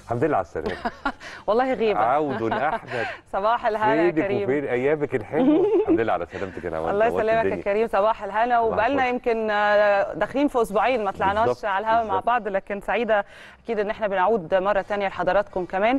الحمد لله على السلامه والله غيبه عود احمد صباح الهنا يا فينك كريم وفين ايامك الحلوه الحمد لله على سلامتك يا نوال الله نورت يسلمك يا الدنيا. كريم صباح الهنا وبقالنا الفل. يمكن آه، داخلين في اسبوعين ما طلعناش بالظبط، على الهوا مع بالظبط. بعض لكن سعيده اكيد ان احنا بنعود مره تانية لحضراتكم كمان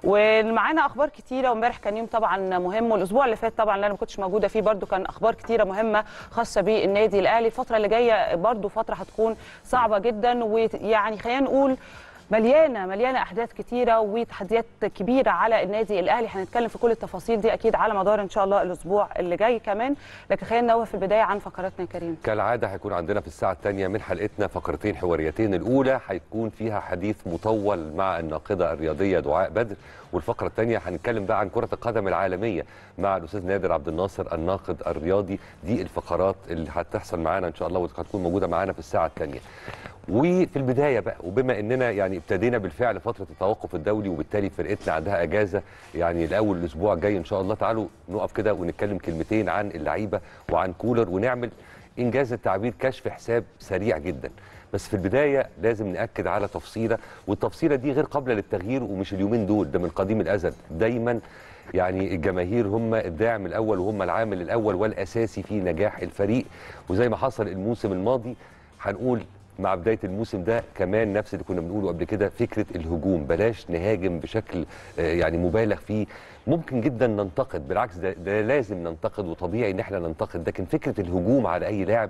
ومعانا اخبار كتيره وامبارح كان يوم طبعا مهم والاسبوع اللي فات طبعا اللي انا ما كنتش موجوده فيه برده كان اخبار كتيره مهمه خاصه بالنادي الاهلي الفتره اللي جايه برده فتره هتكون صعبه جدا ويعني خلينا نقول مليانه مليانه احداث كتيره وتحديات كبيره على النادي الاهلي هنتكلم في كل التفاصيل دي اكيد على مدار ان شاء الله الاسبوع اللي جاي كمان لكن خلينا نوه في البدايه عن فقراتنا يا كريم كالعاده هيكون عندنا في الساعه الثانيه من حلقتنا فقرتين حواريتين الاولى هيكون فيها حديث مطول مع الناقده الرياضيه دعاء بدر والفقره الثانيه هنتكلم بقى عن كره القدم العالميه مع الاستاذ نادر عبد الناصر الناقد الرياضي دي الفقرات اللي هتحصل معانا ان شاء الله وهتكون موجوده معانا في الساعه الثانيه وفي البدايه بقى وبما اننا يعني ابتدينا بالفعل فتره التوقف الدولي وبالتالي فرقتنا عندها اجازه يعني الاول الاسبوع الجاي ان شاء الله تعالوا نقف كده ونتكلم كلمتين عن اللعيبه وعن كولر ونعمل انجاز التعبير كشف حساب سريع جدا بس في البدايه لازم ناكد على تفصيله والتفصيله دي غير قابله للتغيير ومش اليومين دول ده من قديم الازل دايما يعني الجماهير هم الداعم الاول وهم العامل الاول والاساسي في نجاح الفريق وزي ما حصل الموسم الماضي هنقول مع بدايه الموسم ده كمان نفس اللي كنا بنقوله قبل كده فكره الهجوم بلاش نهاجم بشكل آه، يعني مبالغ فيه ممكن جدا ننتقد بالعكس ده, ده لازم ننتقد وطبيعي ان احنا ننتقد لكن فكره الهجوم على اي لاعب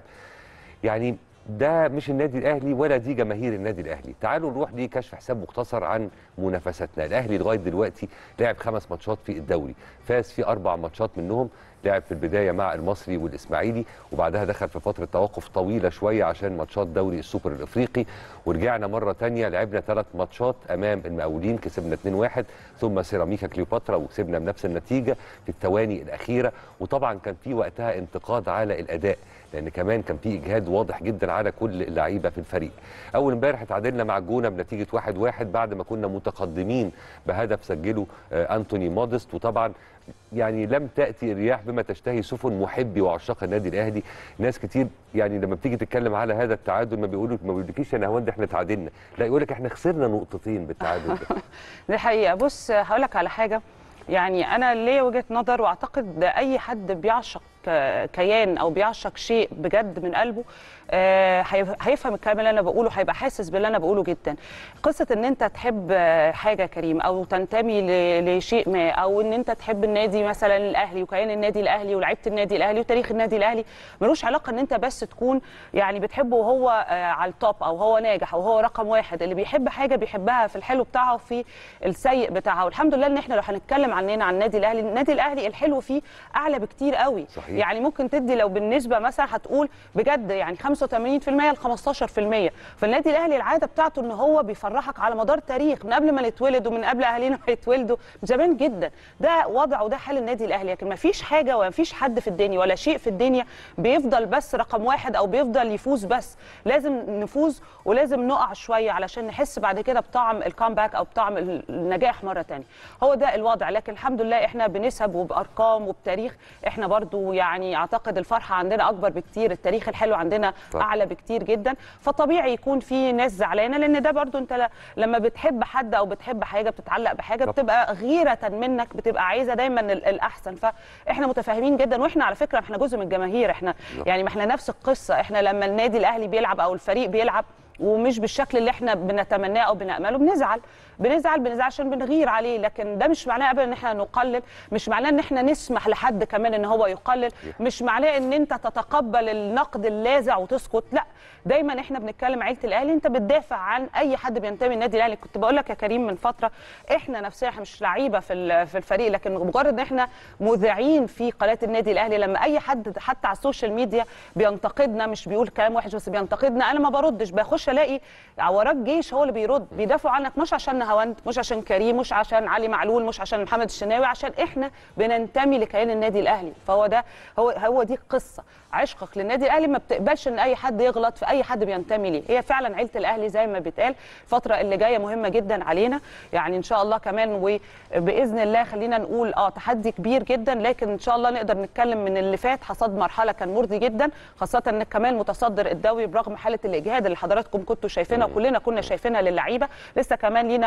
يعني ده مش النادي الاهلي ولا دي جماهير النادي الاهلي تعالوا نروح لكشف حساب مختصر عن منافستنا الاهلي لغايه دلوقتي لعب خمس ماتشات في الدوري فاز في اربع ماتشات منهم لعب في البدايه مع المصري والاسماعيلي وبعدها دخل في فتره توقف طويله شويه عشان ماتشات دوري السوبر الافريقي ورجعنا مره تانية لعبنا ثلاث ماتشات امام المقاولين كسبنا 2-1 ثم سيراميكا كليوباترا وكسبنا بنفس النتيجه في الثواني الاخيره وطبعا كان في وقتها انتقاد على الاداء لان كمان كان في اجهاد واضح جدا على كل اللعيبه في الفريق اول امبارح اتعادلنا مع الجونه بنتيجه 1-1 بعد ما كنا متقدمين بهدف سجله آه، انتوني مودست وطبعا يعني لم تاتي الرياح بما تشتهي سفن محبي وعشاق النادي الاهلي ناس كتير يعني لما بتيجي تتكلم على هذا التعادل ما بيقولوا ما بيقولكيش يا نهاوند احنا تعادلنا لا يقول لك احنا خسرنا نقطتين بالتعادل ده دي حقيقه بص هقول لك على حاجه يعني انا ليا وجهه نظر واعتقد اي حد بيعشق ك- كيان او بيعشق شيء بجد من قلبه آه، هيف- هيفهم الكلام اللي انا بقوله هيبقى حاسس باللي انا بقوله جدا قصه ان انت تحب آه، حاجه يا كريم او تنتمي ل- لشيء ما او ان انت تحب النادي مثلا الاهلي وكيان النادي الاهلي ولعيبه النادي الاهلي وتاريخ النادي الاهلي ملوش علاقه ان انت بس تكون يعني بتحبه وهو آه، على التوب او هو ناجح او هو رقم واحد اللي بيحب حاجه بيحبها في الحلو بتاعها وفي السيء بتاعها والحمد لله ان احنا لو هنتكلم عننا عن النادي الاهلي النادي الاهلي الحلو فيه اعلى بكتير قوي صحيح. يعني ممكن تدي لو بالنسبه مثلا هتقول بجد يعني 85% ل 15% فالنادي الاهلي العاده بتاعته ان هو بيفرحك على مدار تاريخ من قبل ما نتولد ومن قبل اهالينا ما يتولدوا من زمان جدا ده وضع وده حال النادي الاهلي لكن ما فيش حاجه وما فيش حد في الدنيا ولا شيء في الدنيا بيفضل بس رقم واحد او بيفضل يفوز بس لازم نفوز ولازم نقع شويه علشان نحس بعد كده بطعم الكامباك او بطعم النجاح مره تانية هو ده الوضع لكن الحمد لله احنا بنسب وبارقام وبتاريخ احنا برضو يعني اعتقد الفرحه عندنا اكبر بكتير التاريخ الحلو عندنا طبعا. اعلى بكتير جدا فطبيعي يكون في ناس زعلانه لان ده برضو انت ل- لما بتحب حد او بتحب حاجه بتتعلق بحاجه طبعا. بتبقى غيره منك بتبقى عايزه دايما ال- الاحسن فاحنا متفاهمين جدا واحنا على فكره احنا جزء من الجماهير احنا نعم. يعني ما احنا نفس القصه احنا لما النادي الاهلي بيلعب او الفريق بيلعب ومش بالشكل اللي احنا بنتمناه او بنامله بنزعل بنزعل بنزعل عشان بنغير عليه لكن ده مش معناه ابدا ان احنا نقلل مش معناه ان احنا نسمح لحد كمان ان هو يقلل مش معناه ان انت تتقبل النقد اللاذع وتسكت لا دايما احنا بنتكلم عيله الاهلي انت بتدافع عن اي حد بينتمي للنادي الاهلي كنت بقول لك يا كريم من فتره احنا نفسنا احنا مش لعيبه في ال- في الفريق لكن مجرد ان احنا مذيعين في قناه النادي الاهلي لما اي حد حتى على السوشيال ميديا بينتقدنا مش بيقول كلام وحش بس بينتقدنا انا ما بردش بخش الاقي وراك جيش هو اللي بيرد بيدافعوا عنك مش عشان نهاوند مش عشان كريم مش عشان علي معلول مش عشان محمد الشناوي عشان احنا بننتمي لكيان النادي الاهلي فهو ده هو هو دي القصه عشقك للنادي الاهلي ما بتقبلش ان اي حد يغلط في اي حد بينتمي ليه هي فعلا عيله الاهلي زي ما بيتقال الفتره اللي جايه مهمه جدا علينا يعني ان شاء الله كمان وباذن الله خلينا نقول اه تحدي كبير جدا لكن ان شاء الله نقدر نتكلم من اللي فات حصاد مرحله كان مرضي جدا خاصه انك كمان متصدر الدوري برغم حاله الاجهاد اللي حضراتكم كنتوا شايفينها وكلنا كنا شايفينها للعيبه لسه كمان لينا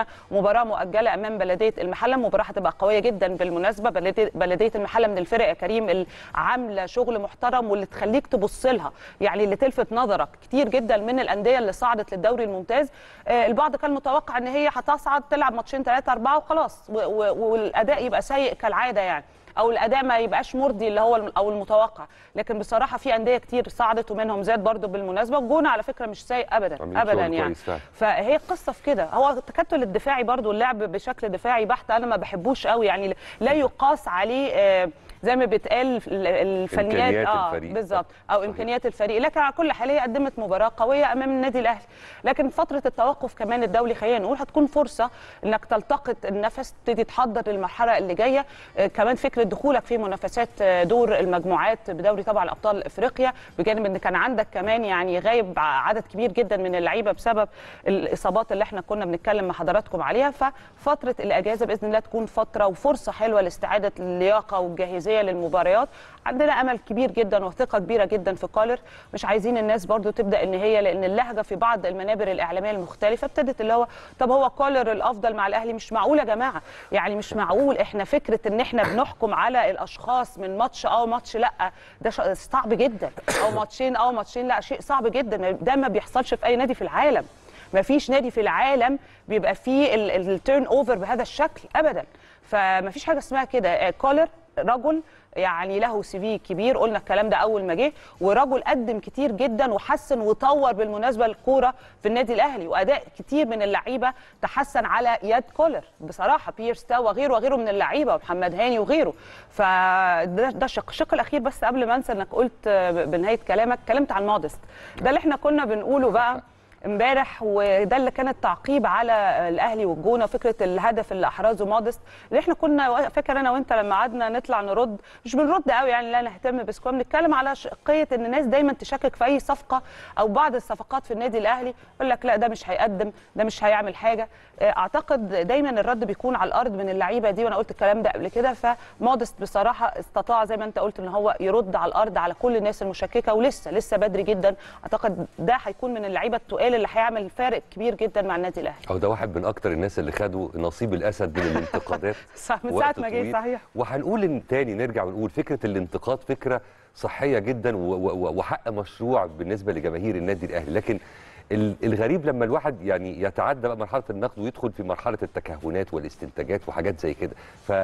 مباراه مؤجله امام بلديه المحله مباراه هتبقى قويه جدا بالمناسبه بلديه بلديه المحله من الفرق يا كريم اللي عامله شغل محترم واللي تخليك تبص لها يعني اللي تلفت نظرك كتير جدا من الانديه اللي صعدت للدوري الممتاز آه، البعض كان متوقع ان هي هتصعد تلعب ماتشين ثلاثه اربعه وخلاص و- و- والاداء يبقى سيء كالعاده يعني او الاداء ما يبقاش مرضي اللي هو الم- او المتوقع لكن بصراحه في انديه كتير صعدت ومنهم زاد برضو بالمناسبه والجونه على فكره مش سيء ابدا عاملين ابدا شغل يعني كويس فعلا. فهي قصه في كده هو التكتل الدفاعي برضو اللعب بشكل دفاعي بحت انا ما بحبوش قوي يعني لا يقاس عليه آه، زي ما بيتقال ال- الفنيات إمكانيات اه الفريق. بالظبط او صحيح. امكانيات الفريق لكن على كل حال هي قدمت مباراه قويه امام النادي الاهلي لكن فتره التوقف كمان الدولي خلينا نقول هتكون فرصه انك تلتقط النفس تبتدي تحضر للمرحله اللي جايه آه، كمان فكره دخولك في منافسات آه، دور المجموعات بدوري طبعا ابطال افريقيا بجانب ان كان عندك كمان يعني غايب ع- عدد كبير جدا من اللعيبه بسبب الاصابات اللي احنا كنا بنتكلم مع حضراتكم عليها ففتره الاجازه باذن الله تكون فتره وفرصه حلوه لاستعاده اللياقه والجاهزيه للمباريات عندنا امل كبير جدا وثقه كبيره جدا في كولر مش عايزين الناس برضو تبدا ان هي لان اللهجه في بعض المنابر الاعلاميه المختلفه ابتدت اللي هو طب هو كولر الافضل مع الاهلي مش معقول يا جماعه يعني مش معقول احنا فكره ان احنا بنحكم على الاشخاص من ماتش او ماتش لا ده ش- صعب جدا او ماتشين او ماتشين لا شيء صعب جدا ده ما بيحصلش في اي نادي في العالم ما فيش نادي في العالم بيبقى فيه التيرن اوفر بهذا الشكل ابدا فما فيش حاجه اسمها كده آه، كولر رجل يعني له سي في كبير قلنا الكلام ده اول ما جه ورجل قدم كتير جدا وحسن وطور بالمناسبه الكوره في النادي الاهلي واداء كتير من اللعيبه تحسن على يد كولر بصراحه بيرس تا وغيره وغيره من اللعيبه ومحمد هاني وغيره فده ده شق الشق الاخير بس قبل ما انسى انك قلت آه، بنهايه كلامك اتكلمت عن مودست ده اللي احنا كنا بنقوله بقى امبارح وده اللي كان التعقيب على الاهلي والجونه فكره الهدف اللي احرزه مودست اللي احنا كنا فاكر انا وانت لما قعدنا نطلع نرد مش بنرد قوي يعني لا نهتم بس كنا بنتكلم على شقيه ان الناس دايما تشكك في اي صفقه او بعض الصفقات في النادي الاهلي يقول لك لا ده مش هيقدم ده مش هيعمل حاجه اعتقد دايما الرد بيكون على الارض من اللعيبه دي وانا قلت الكلام ده قبل كده فمودست بصراحه استطاع زي ما انت قلت ان هو يرد على الارض على كل الناس المشككه ولسه لسه بدري جدا اعتقد ده هيكون من اللعيبه التقال اللي هيعمل فارق كبير جدا مع النادي الاهلي او ده واحد من اكتر الناس اللي خدوا نصيب الاسد من الانتقادات صح من وقت ساعه ما جه طويل. صحيح وهنقول ان تاني نرجع ونقول فكره الانتقاد فكره صحيه جدا و- و- وحق مشروع بالنسبه لجماهير النادي الاهلي لكن ال- الغريب لما الواحد يعني يتعدى بقى مرحله النقد ويدخل في مرحله التكهنات والاستنتاجات وحاجات زي كده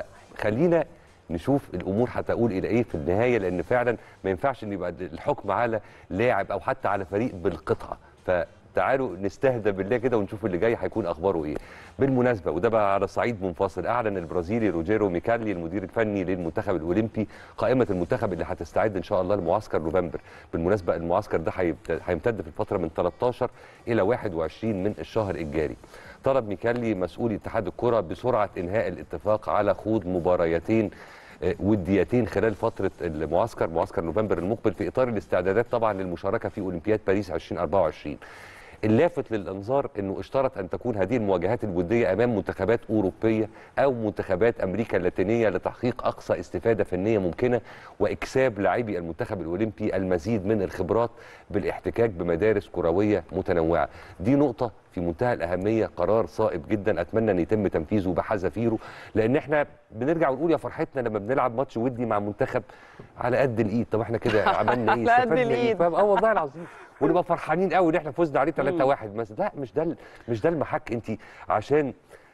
فخلينا نشوف الامور هتقول الى ايه في النهايه لان فعلا ما ينفعش ان يبقى الحكم على لاعب او حتى على فريق بالقطعه فتعالوا نستهدى بالله كده ونشوف اللي جاي هيكون اخباره ايه بالمناسبه وده بقى على صعيد منفصل اعلن البرازيلي روجيرو ميكالي المدير الفني للمنتخب الاولمبي قائمه المنتخب اللي هتستعد ان شاء الله لمعسكر نوفمبر بالمناسبه المعسكر ده هيبت- هيمتد في الفتره من 13 الى 21 من الشهر الجاري طلب ميكالي مسؤول اتحاد الكره بسرعه انهاء الاتفاق على خوض مباريتين آه، وديتين خلال فتره المعسكر معسكر نوفمبر المقبل في اطار الاستعدادات طبعا للمشاركه في اولمبياد باريس 2024 اللافت للانظار انه اشترط ان تكون هذه المواجهات الوديه امام منتخبات اوروبيه او منتخبات امريكا اللاتينيه لتحقيق اقصى استفاده فنيه ممكنه واكساب لاعبي المنتخب الاولمبي المزيد من الخبرات بالاحتكاك بمدارس كرويه متنوعه دي نقطه في منتهى الاهميه قرار صائب جدا اتمنى ان يتم تنفيذه بحذافيره لان احنا بنرجع ونقول يا فرحتنا لما بنلعب ماتش ودي مع منتخب على قد الايد طب احنا كده عملنا ايه على قد استفدنا ايه الإيد. فاهم اه والله العظيم ونبقى فرحانين قوي ان احنا فزنا عليه 3 1 مثلا لا مش ده ال- مش ده المحك انت عشان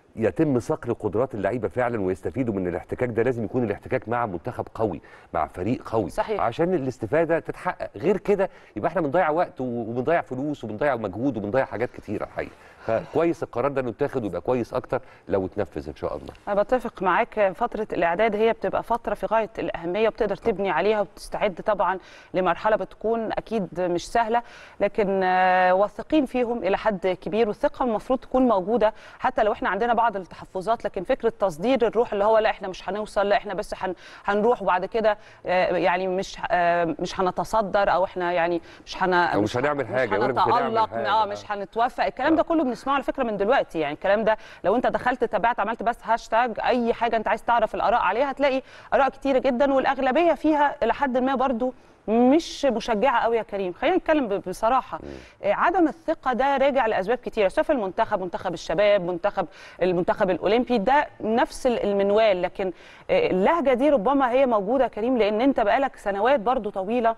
يتم صقل قدرات اللعيبه فعلا ويستفيدوا من الاحتكاك ده لازم يكون الاحتكاك مع منتخب قوي مع فريق قوي صحيح. عشان الاستفاده تتحقق غير كده يبقى احنا بنضيع وقت و- وبنضيع فلوس وبنضيع مجهود وبنضيع حاجات كتيره الحقيقه فكويس القرار ده انه يتاخد ويبقى كويس اكتر لو اتنفذ ان شاء الله انا بتفق معاك فتره الاعداد هي بتبقى فتره في غايه الاهميه وبتقدر تبني عليها وبتستعد طبعا لمرحله بتكون اكيد مش سهله لكن آه، واثقين فيهم الى حد كبير والثقه المفروض تكون موجوده حتى لو احنا عندنا بعض التحفظات لكن فكره تصدير الروح اللي هو لا احنا مش هنوصل لا احنا بس هن هنروح وبعد كده آه، يعني مش آه، مش هنتصدر او احنا يعني مش هن أو مش هنعمل حاجة، ولا مش هنعمل هنتالق حاجة. اه مش هنتوفق الكلام ده كله بنسمعه على فكره من دلوقتي يعني الكلام ده لو انت دخلت تابعت عملت بس هاشتاج اي حاجه انت عايز تعرف الاراء عليها هتلاقي اراء كتيره جدا والاغلبيه فيها الى حد ما برضو مش مشجعه قوي يا كريم خلينا نتكلم ب- بصراحه آه، عدم الثقه ده راجع لاسباب كتيره سواء في المنتخب منتخب الشباب منتخب المنتخب الاولمبي ده نفس ال- المنوال لكن آه، اللهجه دي ربما هي موجوده يا كريم لان انت بقالك سنوات برضو طويله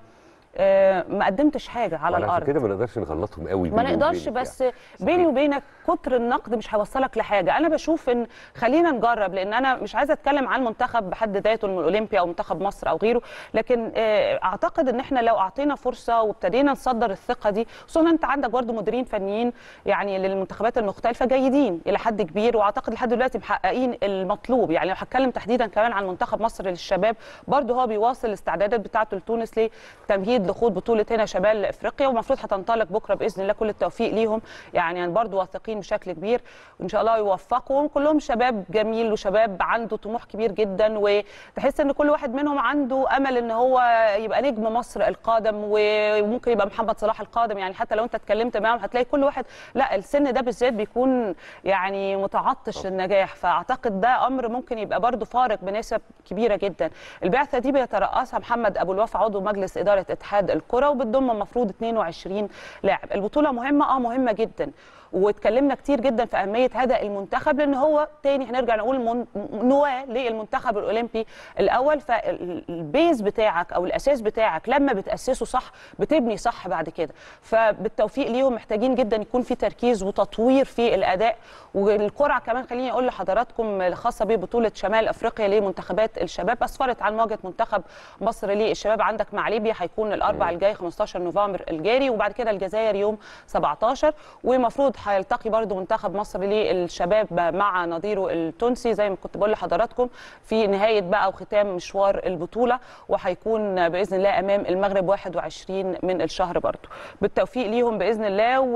آه، ما قدمتش حاجه على وعلى الارض كده ما نقدرش نغلطهم قوي ما بيني نقدرش وبينك بس يعني. بيني وبينك كتر النقد مش هيوصلك لحاجه انا بشوف ان خلينا نجرب لان انا مش عايزه اتكلم عن المنتخب بحد ذاته من الاولمبي او منتخب مصر او غيره لكن آه، اعتقد ان احنا لو اعطينا فرصه وابتدينا نصدر الثقه دي خصوصا انت عندك برضو مديرين فنيين يعني للمنتخبات المختلفه جيدين الى حد كبير واعتقد لحد دلوقتي محققين المطلوب يعني لو هتكلم تحديدا كمان عن منتخب مصر للشباب برضو هو بيواصل الاستعدادات بتاعته لتونس لتمهيد لخوض بطوله هنا شمال افريقيا ومفروض هتنطلق بكره باذن الله كل التوفيق ليهم يعني برضو واثقين بشكل كبير وان شاء الله يوفقوا كلهم شباب جميل وشباب عنده طموح كبير جدا وتحس ان كل واحد منهم عنده امل ان هو يبقى نجم مصر القادم وممكن يبقى محمد صلاح القادم يعني حتى لو انت اتكلمت معاهم هتلاقي كل واحد لا السن ده بالذات بيكون يعني متعطش للنجاح فاعتقد ده امر ممكن يبقى برضو فارق بنسب كبيره جدا البعثه دي بيترأسها محمد ابو الوفا عضو مجلس اداره اتحاد الكره وبتضم المفروض 22 لاعب البطوله مهمه اه مهمه جدا واتكلمنا كتير جدا في اهميه هذا المنتخب لان هو تاني هنرجع نقول من نواه للمنتخب الاولمبي الاول فالبيز بتاعك او الاساس بتاعك لما بتاسسه صح بتبني صح بعد كده فبالتوفيق ليهم محتاجين جدا يكون في تركيز وتطوير في الاداء والقرعه كمان خليني اقول لحضراتكم الخاصه ببطوله شمال افريقيا لمنتخبات الشباب اسفرت عن مواجهه منتخب مصر للشباب عندك مع ليبيا هيكون الاربع الجاي 15 نوفمبر الجاري وبعد كده الجزائر يوم 17 ومفروض هيلتقي برضو منتخب مصر للشباب مع نظيره التونسي زي ما كنت بقول لحضراتكم في نهايه بقى وختام مشوار البطوله وهيكون باذن الله امام المغرب 21 من الشهر برضو بالتوفيق ليهم باذن الله و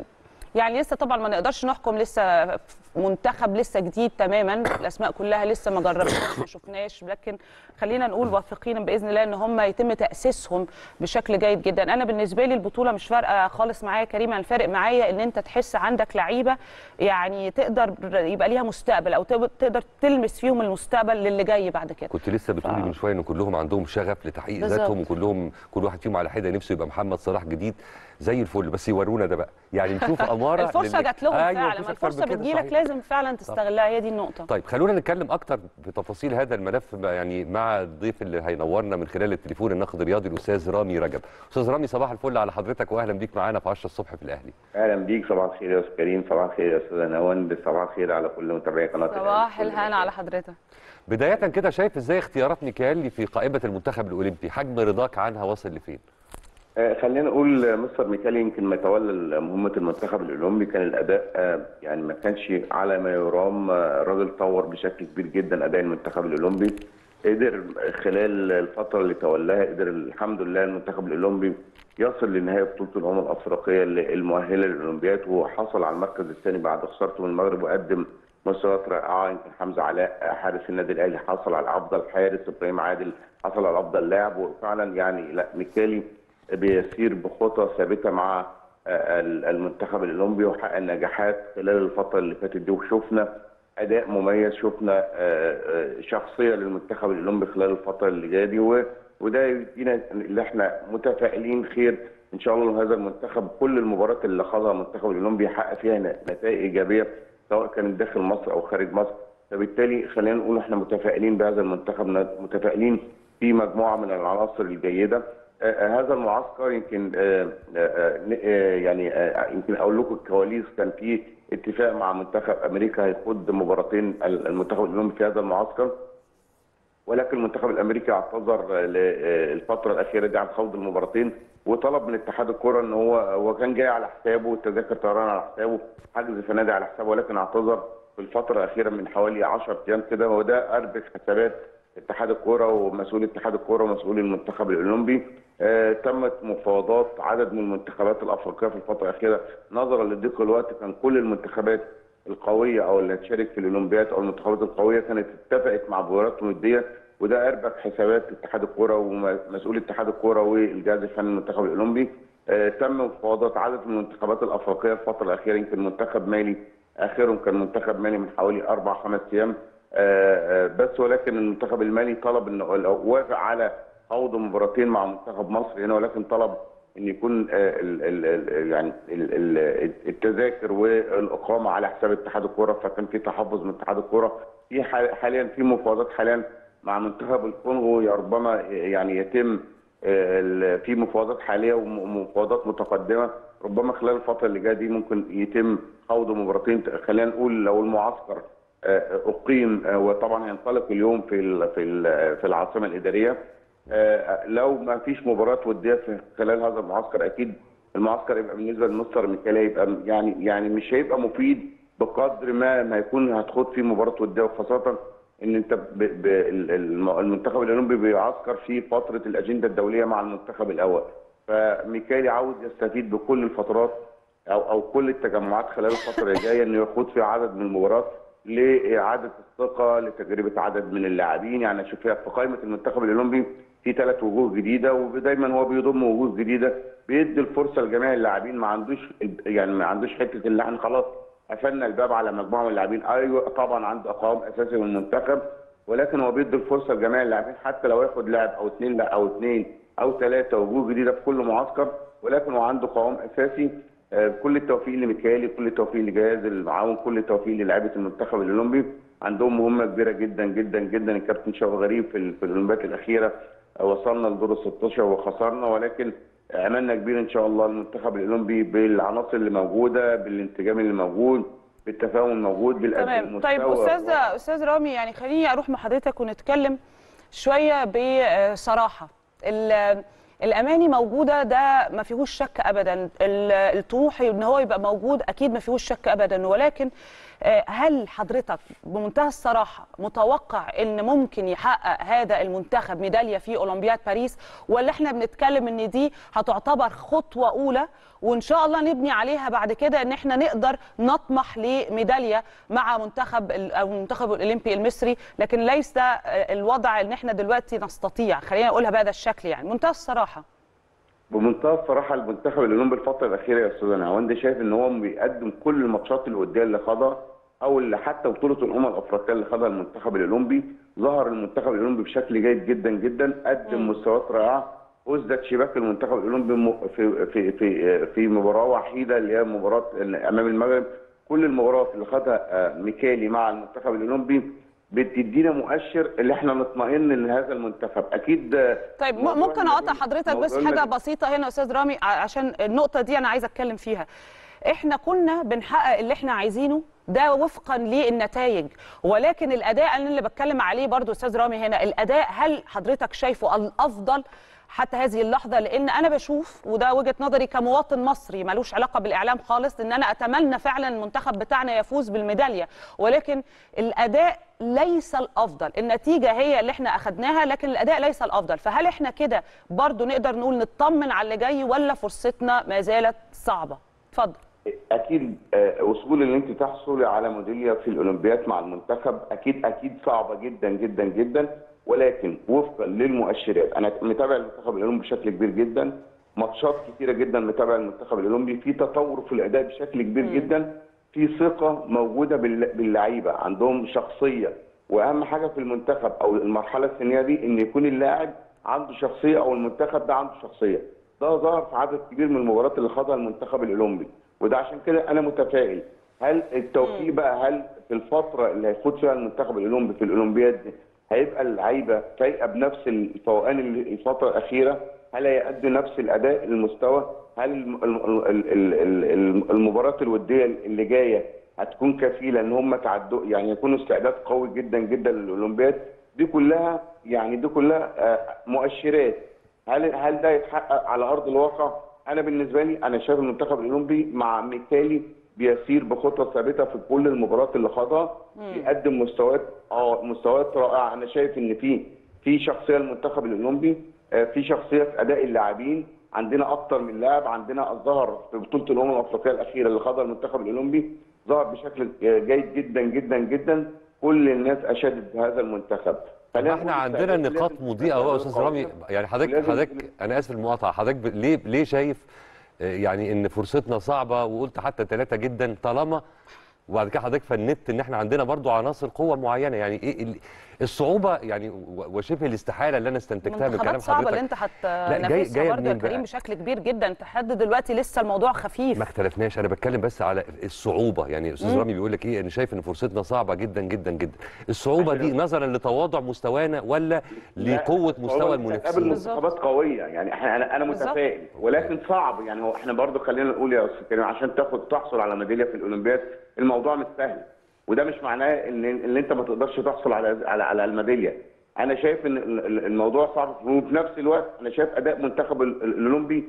يعني لسه طبعا ما نقدرش نحكم لسه منتخب لسه جديد تماما الاسماء كلها لسه ما جربناش ما شفناش لكن خلينا نقول واثقين باذن الله ان هم يتم تاسيسهم بشكل جيد جدا انا بالنسبه لي البطوله مش فارقه خالص معايا كريم انا فارق معايا ان انت تحس عندك لعيبه يعني تقدر يبقى ليها مستقبل او تقدر تلمس فيهم المستقبل للي جاي بعد كده كنت لسه بتقولي ف- من شويه ان كلهم عندهم شغف لتحقيق بالظبط. ذاتهم وكلهم كل واحد فيهم على حده نفسه يبقى محمد صلاح جديد زي الفل بس يورونا ده بقى يعني نشوف اماره الفرصه لل- جات لهم أيوة، فعلا مفيش ما أكتر الفرصه من كده، بتجيلك صحيح. لازم فعلا تستغلها هي دي النقطه طيب خلونا نتكلم اكتر بتفاصيل هذا الملف بقى يعني مع الضيف اللي هينورنا من خلال التليفون الناقد الرياضي الاستاذ رامي رجب استاذ رامي صباح الفل على حضرتك واهلا بيك معانا في 10 الصبح في الاهلي اهلا بيك صباح الخير يا استاذ كريم صباح الخير يا استاذ نوان صباح الخير على كل متابعي قناه الأهلي صباح في كل الهنا مكان. على حضرتك بدايه كده شايف ازاي اختيارات ميكالي في قائمه المنتخب الاولمبي حجم رضاك عنها واصل لفين آه، خلينا نقول آه، مستر ميكالي يمكن ما تولى مهمه المنتخب الاولمبي كان الاداء آه، يعني ما كانش على ما يرام آه، الراجل طور بشكل كبير جدا اداء المنتخب الاولمبي قدر خلال الفتره اللي تولاها قدر الحمد لله المنتخب الاولمبي يصل لنهايه بطوله الامم الافريقيه المؤهله للاولمبياد وحصل على المركز الثاني بعد خسارته من المغرب وقدم مستويات رائعه يمكن حمزه علاء حارس النادي الاهلي حصل على افضل حارس ابراهيم عادل حصل على افضل لاعب وفعلا يعني لا ميكالي بيسير بخطى ثابته مع آه، المنتخب الاولمبي وحقق نجاحات خلال الفتره اللي فاتت دي وشفنا اداء مميز شفنا آه، آه، شخصيه للمنتخب الاولمبي خلال الفتره اللي جايه دي و- وده يدينا اللي احنا متفائلين خير ان شاء الله إن هذا المنتخب كل المباريات اللي خاضها المنتخب الاولمبي يحقق فيها ن- نتائج ايجابيه سواء كانت داخل مصر او خارج مصر فبالتالي خلينا نقول احنا متفائلين بهذا المنتخب متفائلين في مجموعه من العناصر الجيده آه، آه، هذا المعسكر يمكن آه، آه، آه، آه، يعني آه، يمكن اقول لكم الكواليس كان في اتفاق مع منتخب امريكا هيخوض مباراتين المنتخب الاولمبي في هذا المعسكر ولكن المنتخب الامريكي اعتذر الفتره الاخيره دي عن خوض المباراتين وطلب من اتحاد الكره ان هو هو كان جاي على حسابه تذاكر طيران على حسابه حجز فنادق على حسابه ولكن اعتذر في الفتره الاخيره من حوالي 10 ايام كده وده اربك حسابات اتحاد الكره ومسؤول اتحاد الكره ومسؤول المنتخب الاولمبي آه تمت مفاوضات عدد من المنتخبات الافريقيه في الفتره الاخيره نظرا لضيق الوقت كان كل المنتخبات القويه او اللي هتشارك في الاولمبياد او المنتخبات القويه كانت اتفقت مع مباريات وديه وده اربك حسابات اتحاد الكوره ومسؤول اتحاد الكوره والجهاز الفني للمنتخب الاولمبي آه تم مفاوضات عدد من المنتخبات الافريقيه الفتره الاخيره يمكن منتخب مالي اخرهم كان منتخب مالي من حوالي اربع خمس ايام آه آه بس ولكن المنتخب المالي طلب انه وافق على خوض مباراتين مع منتخب مصر هنا ولكن طلب ان يكون آه، ال ال ال يعني ال ال التذاكر والاقامه على حساب اتحاد الكوره فكان في تحفظ من اتحاد الكوره في حال- حاليا في مفاوضات حاليا مع منتخب الكونغو يا ربما يعني يتم آه، ال- في مفاوضات حاليه ومفاوضات متقدمه ربما خلال الفتره اللي جايه دي ممكن يتم خوض مباراتين خلينا نقول لو المعسكر آه، اقيم آه، وطبعا هينطلق اليوم في ال- في ال- في العاصمه الاداريه آه، لو ما فيش مباراه وديه في خلال هذا المعسكر اكيد المعسكر يبقى بالنسبه لمستر ميكالي يبقى يعني يعني مش هيبقى مفيد بقدر ما ما يكون هتخوض فيه مباراه وديه وخاصه ان انت ب ب ال- الم- المنتخب الاولمبي بيعسكر في فتره الاجنده الدوليه مع المنتخب الاول فميكالي عاوز يستفيد بكل الفترات او او كل التجمعات خلال الفتره اللي جايه انه يخوض في عدد من المباريات لاعاده الثقه لتجربه عدد من اللاعبين يعني اشوف في قائمه المنتخب الاولمبي في ثلاث وجوه جديده ودايما هو بيضم وجوه جديده بيدي الفرصه لجميع اللاعبين ما عندوش يعني ما عندوش حته اللي احنا خلاص قفلنا الباب على مجموعه من اللاعبين ايوه طبعا عنده قوام اساسي من المنتخب ولكن هو بيدي الفرصه لجميع اللاعبين حتى لو ياخد لاعب او اثنين او اثنين او ثلاثه وجوه جديده في كل معسكر ولكن هو عنده قوام اساسي آه، كل التوفيق لميكالي كل التوفيق لجهاز المعاون كل التوفيق للاعيبه المنتخب الاولمبي عندهم مهمه كبيره جدا جدا جدا الكابتن شوقي غريب في ال- في الاولمبيات الاخيره آه، وصلنا لدور ال 16 وخسرنا ولكن املنا كبير ان شاء الله المنتخب الاولمبي بالعناصر اللي موجوده بالانسجام اللي موجود بالتفاهم الموجود بالأداء تمام طيب المستوى. استاذ استاذ رامي يعني خليني اروح مع حضرتك ونتكلم شويه بصراحه ال- الاماني موجوده ده ما فيهوش شك ابدا ال- الطموح ان هو يبقى موجود اكيد ما فيهوش شك ابدا ولكن آه، هل حضرتك بمنتهى الصراحه متوقع ان ممكن يحقق هذا المنتخب ميداليه في اولمبياد باريس ولا احنا بنتكلم ان دي هتعتبر خطوه اولى وان شاء الله نبني عليها بعد كده ان احنا نقدر نطمح لميداليه مع منتخب ال- او المنتخب الاولمبي المصري لكن ليس آه، الوضع ان احنا دلوقتي نستطيع خلينا نقولها بهذا الشكل يعني منتهى الصراحه بمنتهى الصراحه المنتخب الاولمبي الفتره الاخيره يا استاذ انا وانت شايف ان هو بيقدم كل الماتشات الوديه اللي خاضها او اللي حتى بطوله الامم الافريقيه اللي خاضها المنتخب الاولمبي ظهر المنتخب الاولمبي بشكل جيد جدا جدا قدم مستويات رائعه أسدت شباك المنتخب الاولمبي م- في في في في مباراه وحيده اللي هي مباراه امام المغرب كل المباريات اللي خدها آه، ميكالي مع المنتخب الاولمبي بتدينا مؤشر اللي احنا نطمئن ان هذا المنتخب اكيد آه، طيب م- موضوع ممكن اقطع المدينة- حضرتك بس موضوع حاجه المدينة- بسيطه هنا يا استاذ رامي ع- عشان النقطه دي انا عايزه اتكلم فيها احنا كنا بنحقق اللي احنا عايزينه ده وفقا للنتائج ولكن الاداء انا اللي بتكلم عليه برضو استاذ رامي هنا الاداء هل حضرتك شايفه الافضل حتى هذه اللحظه لان انا بشوف وده وجهه نظري كمواطن مصري ملوش علاقه بالاعلام خالص ان انا اتمنى فعلا المنتخب بتاعنا يفوز بالميداليه ولكن الاداء ليس الافضل النتيجه هي اللي احنا اخذناها لكن الاداء ليس الافضل فهل احنا كده برضو نقدر نقول نطمن على اللي جاي ولا فرصتنا ما زالت صعبه اتفضل اكيد آه، وصول ان انت تحصلي على ميداليه في الاولمبياد مع المنتخب اكيد اكيد صعبه جدا جدا جدا ولكن وفقا للمؤشرات انا متابع المنتخب الاولمبي بشكل كبير جدا ماتشات كتيره جدا متابع المنتخب الاولمبي في تطور في الاداء بشكل كبير جدا في ثقه موجوده بال- باللعيبه عندهم شخصيه واهم حاجه في المنتخب او المرحله السنيه دي ان يكون اللاعب عنده شخصيه او المنتخب ده عنده شخصيه ده ظهر في عدد كبير من المباريات اللي خاضها المنتخب الاولمبي وده عشان كده انا متفائل هل التوفيق بقى هل في الفتره اللي هيفوت فيها المنتخب الاولمبي في الاولمبياد دي هيبقى اللعيبه فايقه بنفس الفوقان اللي الفتره الاخيره هل هيأدوا نفس الاداء المستوى هل الم- ال- ال- ال- ال- ال- المباراه الوديه اللي جايه هتكون كفيله ان هم تعدوا يعني يكونوا استعداد قوي جدا جدا للاولمبياد دي كلها يعني دي كلها آه، مؤشرات هل هل ده يتحقق على ارض الواقع؟ انا بالنسبه لي انا شايف المنتخب الاولمبي مع ميكالي بيسير بخطه ثابته في كل المباريات اللي خاضها بيقدم مستويات اه مستويات رائعه انا شايف ان في في شخصيه المنتخب الاولمبي آه، في شخصيه في اداء اللاعبين عندنا اكتر من لاعب عندنا الظهر في بطوله الامم الافريقيه الاخيره اللي خاضها المنتخب الاولمبي ظهر بشكل آه، جيد جدا جدا جدا كل الناس اشادت بهذا المنتخب خلينا احنا نقول عندنا استعداد نقاط لازم مضيئه اهو يا استاذ قوية. رامي يعني حضرتك ولازم- حضرتك انا اسف المقاطعه حضرتك ب- ليه ليه شايف آه، يعني ان فرصتنا صعبه وقلت حتى ثلاثه جدا طالما وبعد كده حضرتك فندت ان احنا عندنا برضو عناصر قوه معينه يعني ايه ال- الصعوبه يعني و- وشبه الاستحاله اللي انا استنتجتها من كلام منتخبات صعبه اللي حضرتك انت جاي- هتنافسها جاية برضه يا منين بقى؟ كريم بشكل كبير جدا انت لحد دلوقتي لسه الموضوع خفيف ما اختلفناش انا بتكلم بس على الصعوبه يعني استاذ رامي بيقول لك ايه انا شايف ان فرصتنا صعبه جدا جدا جدا الصعوبه دي نظرا لتواضع مستوانا ولا لقوه مستوى قابل المنافسين منتخبات قويه يعني احنا انا انا بالظبط. متفائل ولكن صعب يعني هو احنا برضو خلينا نقول يا استاذ كريم عشان تاخد تحصل على ميداليه في الاولمبياد الموضوع مش سهل وده مش معناه ان ان انت ما تقدرش تحصل على على على الميداليه انا شايف ان ال- ال- الموضوع صعب وفي نفس الوقت انا شايف اداء منتخب ال- ال- الاولمبي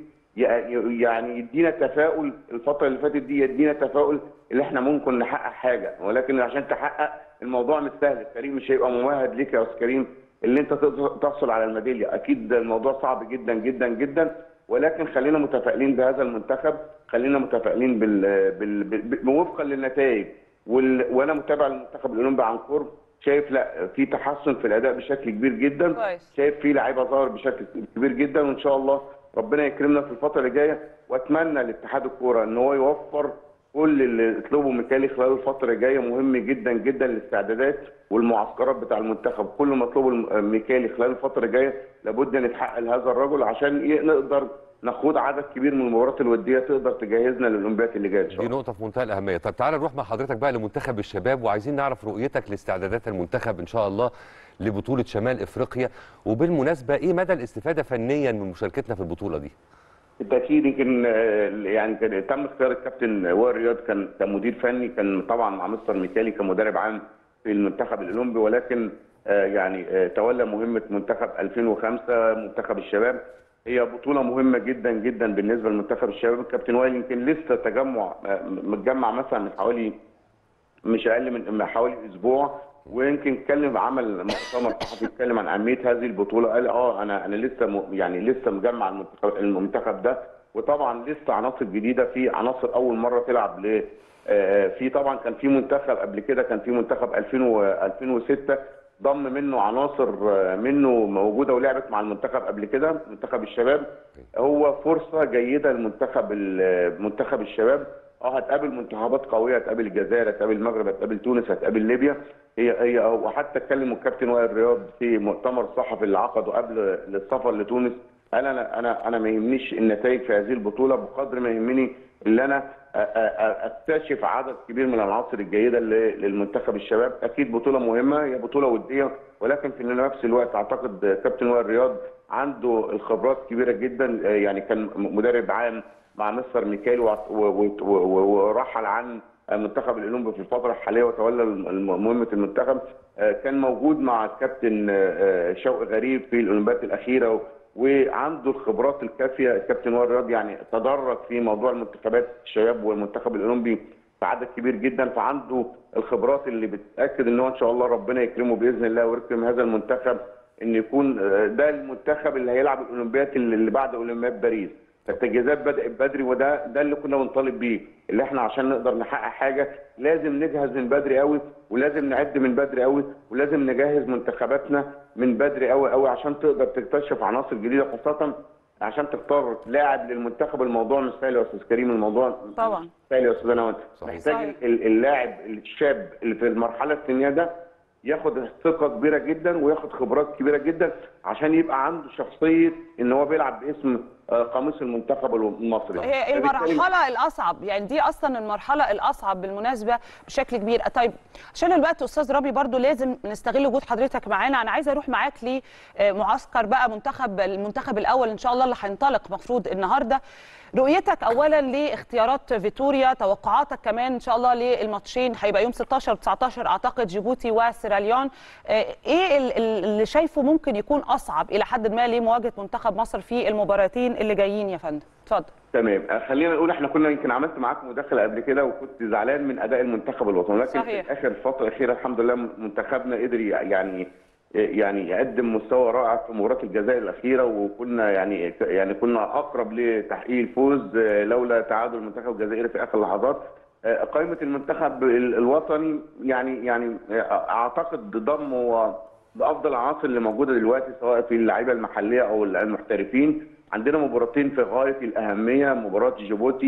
ي- يعني يدينا تفاؤل الفتره اللي فاتت دي يدينا تفاؤل ان احنا ممكن نحقق حاجه ولكن عشان تحقق الموضوع مش سهل الكريم مش هيبقى ممهد ليك يا استاذ كريم اللي انت تقدر تحصل على الميداليه اكيد الموضوع صعب جدا جدا جدا ولكن خلينا متفائلين بهذا المنتخب خلينا متفائلين بال... بال... بال... وفقا للنتائج وال... وانا متابع المنتخب الاولمبي عن قرب شايف لا في تحسن في الاداء بشكل كبير جدا كويس. شايف في لعيبه ظهر بشكل كبير جدا وان شاء الله ربنا يكرمنا في الفتره اللي جايه واتمنى لاتحاد الكوره ان هو يوفر كل اللي اطلبه ميكالي خلال الفتره الجايه مهم جدا جدا للاستعدادات والمعسكرات بتاع المنتخب كل ما اطلبه الم- ميكالي خلال الفتره الجايه لابد ان يتحقق لهذا الرجل عشان ي- نقدر نخوض عدد كبير من المباريات الوديه تقدر تجهزنا للاولمبياد اللي جايه ان شاء دي الله نقطة في منتهى الأهمية، طب تعالى نروح مع حضرتك بقى لمنتخب الشباب وعايزين نعرف رؤيتك لاستعدادات المنتخب إن شاء الله لبطولة شمال إفريقيا، وبالمناسبة إيه مدى الاستفادة فنيا من مشاركتنا في البطولة دي؟ بالتاكيد يمكن آه، يعني كان تم اختيار الكابتن وائل رياض كان كمدير فني كان طبعا مع مستر ميكالي كمدرب عام في المنتخب الاولمبي ولكن آه، يعني آه، تولى مهمه منتخب 2005 منتخب الشباب هي بطوله مهمه جدا جدا بالنسبه لمنتخب الشباب الكابتن وائل يمكن لسه تجمع آه، متجمع مثلا من حوالي مش اقل من من حوالي اسبوع ويمكن اتكلم عمل مؤتمر صحفي اتكلم عن اهميه هذه البطوله قال اه انا انا لسه م... يعني لسه مجمع المنتخب المنتخب ده وطبعا لسه عناصر جديده في عناصر اول مره تلعب ل آه، في طبعا كان في منتخب قبل كده كان في منتخب 2000 و 2006 ضم منه عناصر آه، منه موجوده ولعبت مع المنتخب قبل كده منتخب الشباب هو فرصه جيده لمنتخب ال- منتخب الشباب اه هتقابل منتخبات قويه هتقابل الجزائر هتقابل المغرب هتقابل تونس هتقابل ليبيا هي هي وحتى اتكلم الكابتن وائل رياض في مؤتمر صحفي اللي عقده قبل السفر لتونس قال انا انا انا ما يهمنيش النتائج في هذه البطوله بقدر ما يهمني اللي انا أ- أ- اكتشف عدد كبير من العناصر الجيده اللي- للمنتخب الشباب اكيد بطوله مهمه هي بطوله وديه ولكن في نفس الوقت اعتقد كابتن وائل رياض عنده الخبرات كبيره جدا آه، يعني كان مدرب عام مع مستر ميكال وع- و- و- و- ورحل عن المنتخب الاولمبي في الفتره الحاليه وتولى الم- مهمه المنتخب آه، كان موجود مع الكابتن آه، آه، شوقي غريب في الاولمبياد الاخيره و- وعنده الخبرات الكافيه الكابتن وائل رياض يعني تدرج في موضوع المنتخبات الشباب والمنتخب الاولمبي في عدد كبير جدا فعنده الخبرات اللي بتاكد ان هو ان شاء الله ربنا يكرمه باذن الله ويكرم هذا المنتخب ان يكون آه، ده المنتخب اللي هيلعب الاولمبياد اللي اللي بعد اولمبياد باريس فالتجهيزات بدات بدري وده ده اللي كنا بنطالب بيه اللي احنا عشان نقدر نحقق حاجه لازم نجهز من بدري قوي ولازم نعد من بدري قوي ولازم نجهز منتخباتنا من بدري قوي قوي عشان تقدر تكتشف عناصر جديده خاصه عشان تختار لاعب للمنتخب الموضوع مش سهل يا استاذ كريم الموضوع طبعا. مش سهل يا استاذ انا وانت صحيح. محتاج صحيح. ال- اللاعب الشاب اللي في المرحله السنيه ده ياخد ثقه كبيره جدا وياخد خبرات كبيره جدا عشان يبقى عنده شخصيه ان هو بيلعب باسم آه، قاموس المنتخب المصري هي فبالتالي- المرحله الاصعب يعني دي اصلا المرحله الاصعب بالمناسبه بشكل كبير طيب عشان الوقت استاذ ربي برضو لازم نستغل وجود حضرتك معانا انا عايزه اروح معاك لمعسكر بقى منتخب المنتخب الاول ان شاء الله اللي هينطلق مفروض النهارده رؤيتك اولا لاختيارات فيتوريا توقعاتك كمان ان شاء الله للماتشين هيبقى يوم 16 19 اعتقد جيبوتي وسيراليون آه، ايه ال- ال- اللي شايفه ممكن يكون اصعب الى حد ما لمواجهه منتخب مصر في المباراتين اللي جايين يا فندم اتفضل تمام آه، خلينا نقول احنا كنا يمكن عملت معاك مداخله قبل كده وكنت زعلان من اداء المنتخب الوطني لكن صحيح. في اخر الفتره الاخيره الحمد لله منتخبنا قدر يعني يعني يقدم مستوى رائع في مباراه الجزائر الاخيره وكنا يعني يعني كنا اقرب لتحقيق الفوز آه، لولا تعادل المنتخب الجزائري في اخر اللحظات آه، قائمه المنتخب ال- الوطني يعني يعني آه، اعتقد ضم هو بافضل العناصر اللي موجوده دلوقتي سواء في اللعيبه المحليه او المحترفين عندنا مباراتين في غايه الاهميه مباراه جيبوتي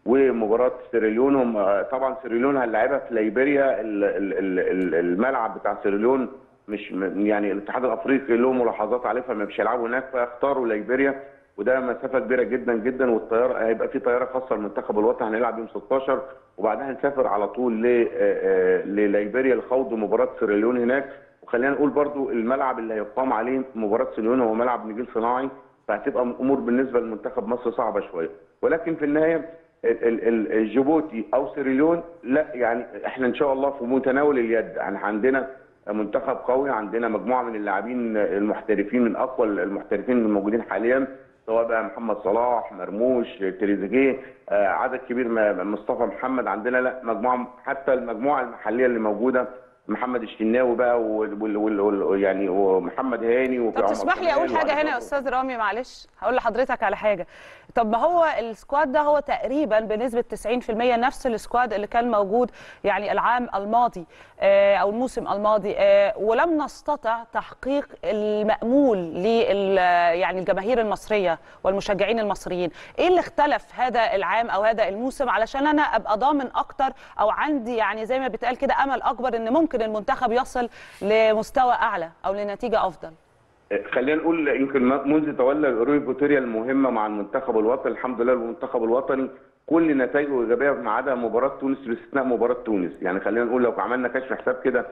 ومباراه سيراليون هم آه، طبعا سيراليون هنلعبها في ليبيريا ال- ال- ال- ال- الملعب بتاع سيراليون مش م- يعني الاتحاد الافريقي له ملاحظات عليه فما مش هيلعبوا هناك فاختاروا ليبيريا وده مسافه كبيره جدا جدا والطياره هيبقى في طياره خاصه للمنتخب الوطني هنلعب يوم 16 وبعدها هنسافر على طول ل- آه، آه، لليبيريا لخوض مباراه سيراليون هناك وخلينا نقول برضو الملعب اللي هيقام عليه مباراه سيراليون هو ملعب نجيل صناعي فهتبقى الامور بالنسبه لمنتخب مصر صعبه شويه ولكن في النهايه ال- ال- ال- جيبوتي او سيراليون لا يعني احنا ان شاء الله في متناول اليد يعني عندنا منتخب قوي عندنا مجموعه من اللاعبين المحترفين من اقوى المحترفين الموجودين حاليا سواء بقى محمد صلاح مرموش تريزيجيه آه، عدد كبير م- مصطفى محمد عندنا لا مجموعه حتى المجموعه المحليه اللي موجوده محمد الشناوي بقى وال وال وال وال يعني ومحمد هاني وفي طب عمر تسمح لي اقول كمال حاجه وعلي هنا يا جبر. استاذ رامي معلش هقول لحضرتك على حاجه طب ما هو السكواد ده هو تقريبا بنسبه 90% نفس السكواد اللي كان موجود يعني العام الماضي آه، او الموسم الماضي آه، ولم نستطع تحقيق المامول لل يعني الجماهير المصريه والمشجعين المصريين ايه اللي اختلف هذا العام او هذا الموسم علشان انا ابقى ضامن اكتر او عندي يعني زي ما بيتقال كده امل اكبر ان ممكن المنتخب يصل لمستوى اعلى او لنتيجه افضل خلينا نقول يمكن منذ تولى روي فيتوريا المهمه مع المنتخب الوطني الحمد لله المنتخب الوطني كل نتائجه ايجابيه ما عدا مباراه تونس باستثناء مباراه تونس يعني خلينا نقول لو عملنا كشف حساب كده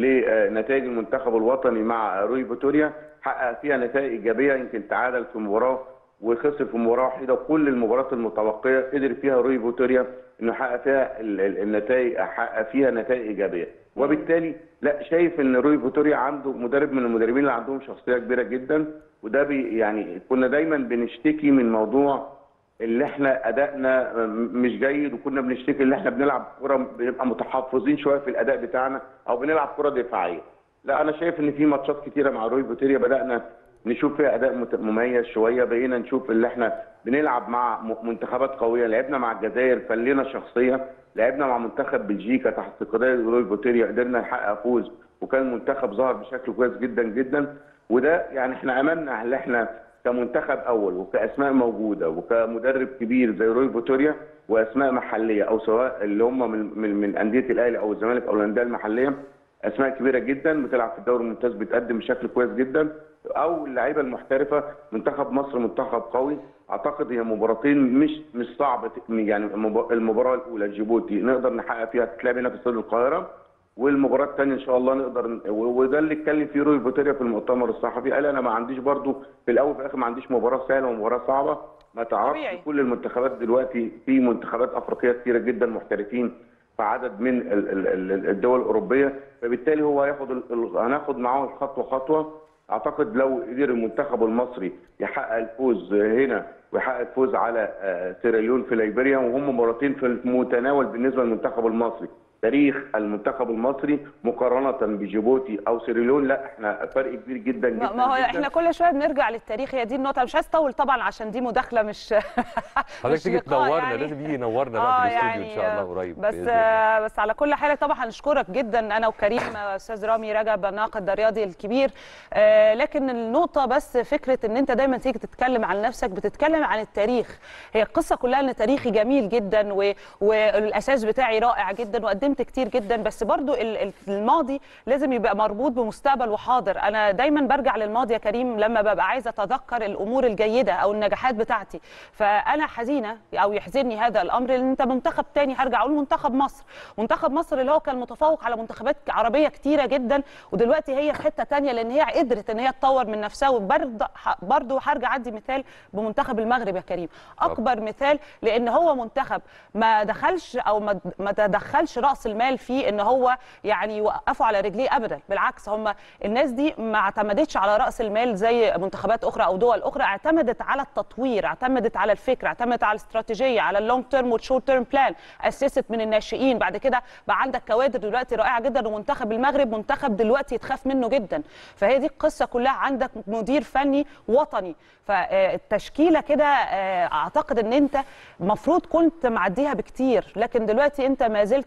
لنتائج المنتخب الوطني مع روي فيتوريا حقق فيها نتائج ايجابيه يمكن تعادل في مباراه وخسر في مباراه وحيده كل المباريات المتبقيه قدر فيها روي فيتوريا انه يحقق فيها ال- ال- النتائج حقق فيها نتائج ايجابيه وبالتالي لا شايف ان روي فيتوريا عنده مدرب من المدربين اللي عندهم شخصيه كبيره جدا وده بي يعني كنا دايما بنشتكي من موضوع اللي احنا ادائنا مش جيد وكنا بنشتكي ان احنا بنلعب كره بنبقى متحفظين شويه في الاداء بتاعنا او بنلعب كره دفاعيه لا انا شايف ان في ماتشات كتيره مع روي فيتوريا بدانا نشوف فيها اداء مت- مميز شويه بقينا نشوف اللي احنا بنلعب مع م- منتخبات قويه لعبنا مع الجزائر كان لنا شخصيه لعبنا مع منتخب بلجيكا تحت قياده روي فيتوريا قدرنا نحقق فوز وكان المنتخب ظهر بشكل كويس جدا جدا وده يعني احنا املنا ان احنا كمنتخب اول وكاسماء موجوده وكمدرب كبير زي روي فيتوريا واسماء محليه او سواء اللي هم من من, من انديه الاهلي او الزمالك او الانديه المحليه اسماء كبيره جدا بتلعب في الدوري الممتاز بتقدم بشكل كويس جدا او اللعيبه المحترفه منتخب مصر منتخب قوي اعتقد هي مباراتين مش مش صعب ت- يعني المب- المباراه الاولى جيبوتي نقدر نحقق فيها تتلعب هنا في استاد القاهره والمباراه الثانيه ان شاء الله نقدر ن- و- وده اللي اتكلم فيه روي فيتوريا في المؤتمر الصحفي قال انا ما عنديش برضو في الاول وفي الاخر ما عنديش مباراه سهله ومباراه صعبه ما تعرفش طبيعي. كل المنتخبات دلوقتي في منتخبات افريقيه كثيره جدا محترفين في عدد من ال- ال- ال- الدول الاوروبيه فبالتالي هو هياخد ال- ال- هناخد معاه خطوه خطوه اعتقد لو قدر المنتخب المصري يحقق الفوز هنا ويحقق الفوز على آه، سيراليون في ليبيريا وهم مرتين في المتناول بالنسبه للمنتخب المصري تاريخ المنتخب المصري مقارنه بجيبوتي او سيراليون لا احنا فرق كبير جدا جدا ما ما هو جداً. احنا كل شويه بنرجع للتاريخ هي دي النقطه مش عايز اطول طبعا عشان دي مداخله مش حضرتك مش تيجي لقاء تنورنا يعني. لازم يجي ينورنا آه بقى في الاستوديو يعني ان شاء الله قريب بس بإذن الله. آه بس على كل حال طبعا هنشكرك جدا انا وكريم آه، استاذ رامي رجب الناقد الرياضي الكبير آه لكن النقطه بس فكره ان انت دايما تيجي تتكلم عن نفسك بتتكلم عن التاريخ هي القصه كلها ان تاريخي جميل جدا و... والاساس بتاعي رائع جدا وقدمت كتير جدا بس برضو ال- ال- الماضي لازم يبقى مربوط بمستقبل وحاضر انا دايما برجع للماضي يا كريم لما ببقى عايزه اتذكر الامور الجيده او النجاحات بتاعتي فانا حزينه او يحزنني هذا الامر لان انت منتخب تاني هرجع اقول منتخب مصر منتخب مصر اللي هو كان متفوق على منتخبات عربيه كتيره جدا ودلوقتي هي في حته تانية لان هي قدرت ان هي تطور من نفسها وبرضه برضه هرجع ادي مثال بمنتخب المغرب يا كريم اكبر مثال لان هو منتخب ما دخلش او ما ما تدخلش راس المال فيه ان هو يعني يوقفه على رجليه ابدا بالعكس هم الناس دي ما اعتمدتش على راس المال زي منتخبات اخرى او دول اخرى اعتمدت على التطوير اعتمدت على الفكر اعتمدت على الاستراتيجيه على اللونج تيرم والشورت تيرم بلان اسست من الناشئين بعد كده بقى عندك كوادر دلوقتي رائعه جدا ومنتخب المغرب منتخب دلوقتي يتخاف منه جدا فهي دي القصه كلها عندك مدير فني وطني فالتشكيله كده آه، اعتقد ان انت المفروض كنت معديها بكتير لكن دلوقتي انت ما زلت ما عندكش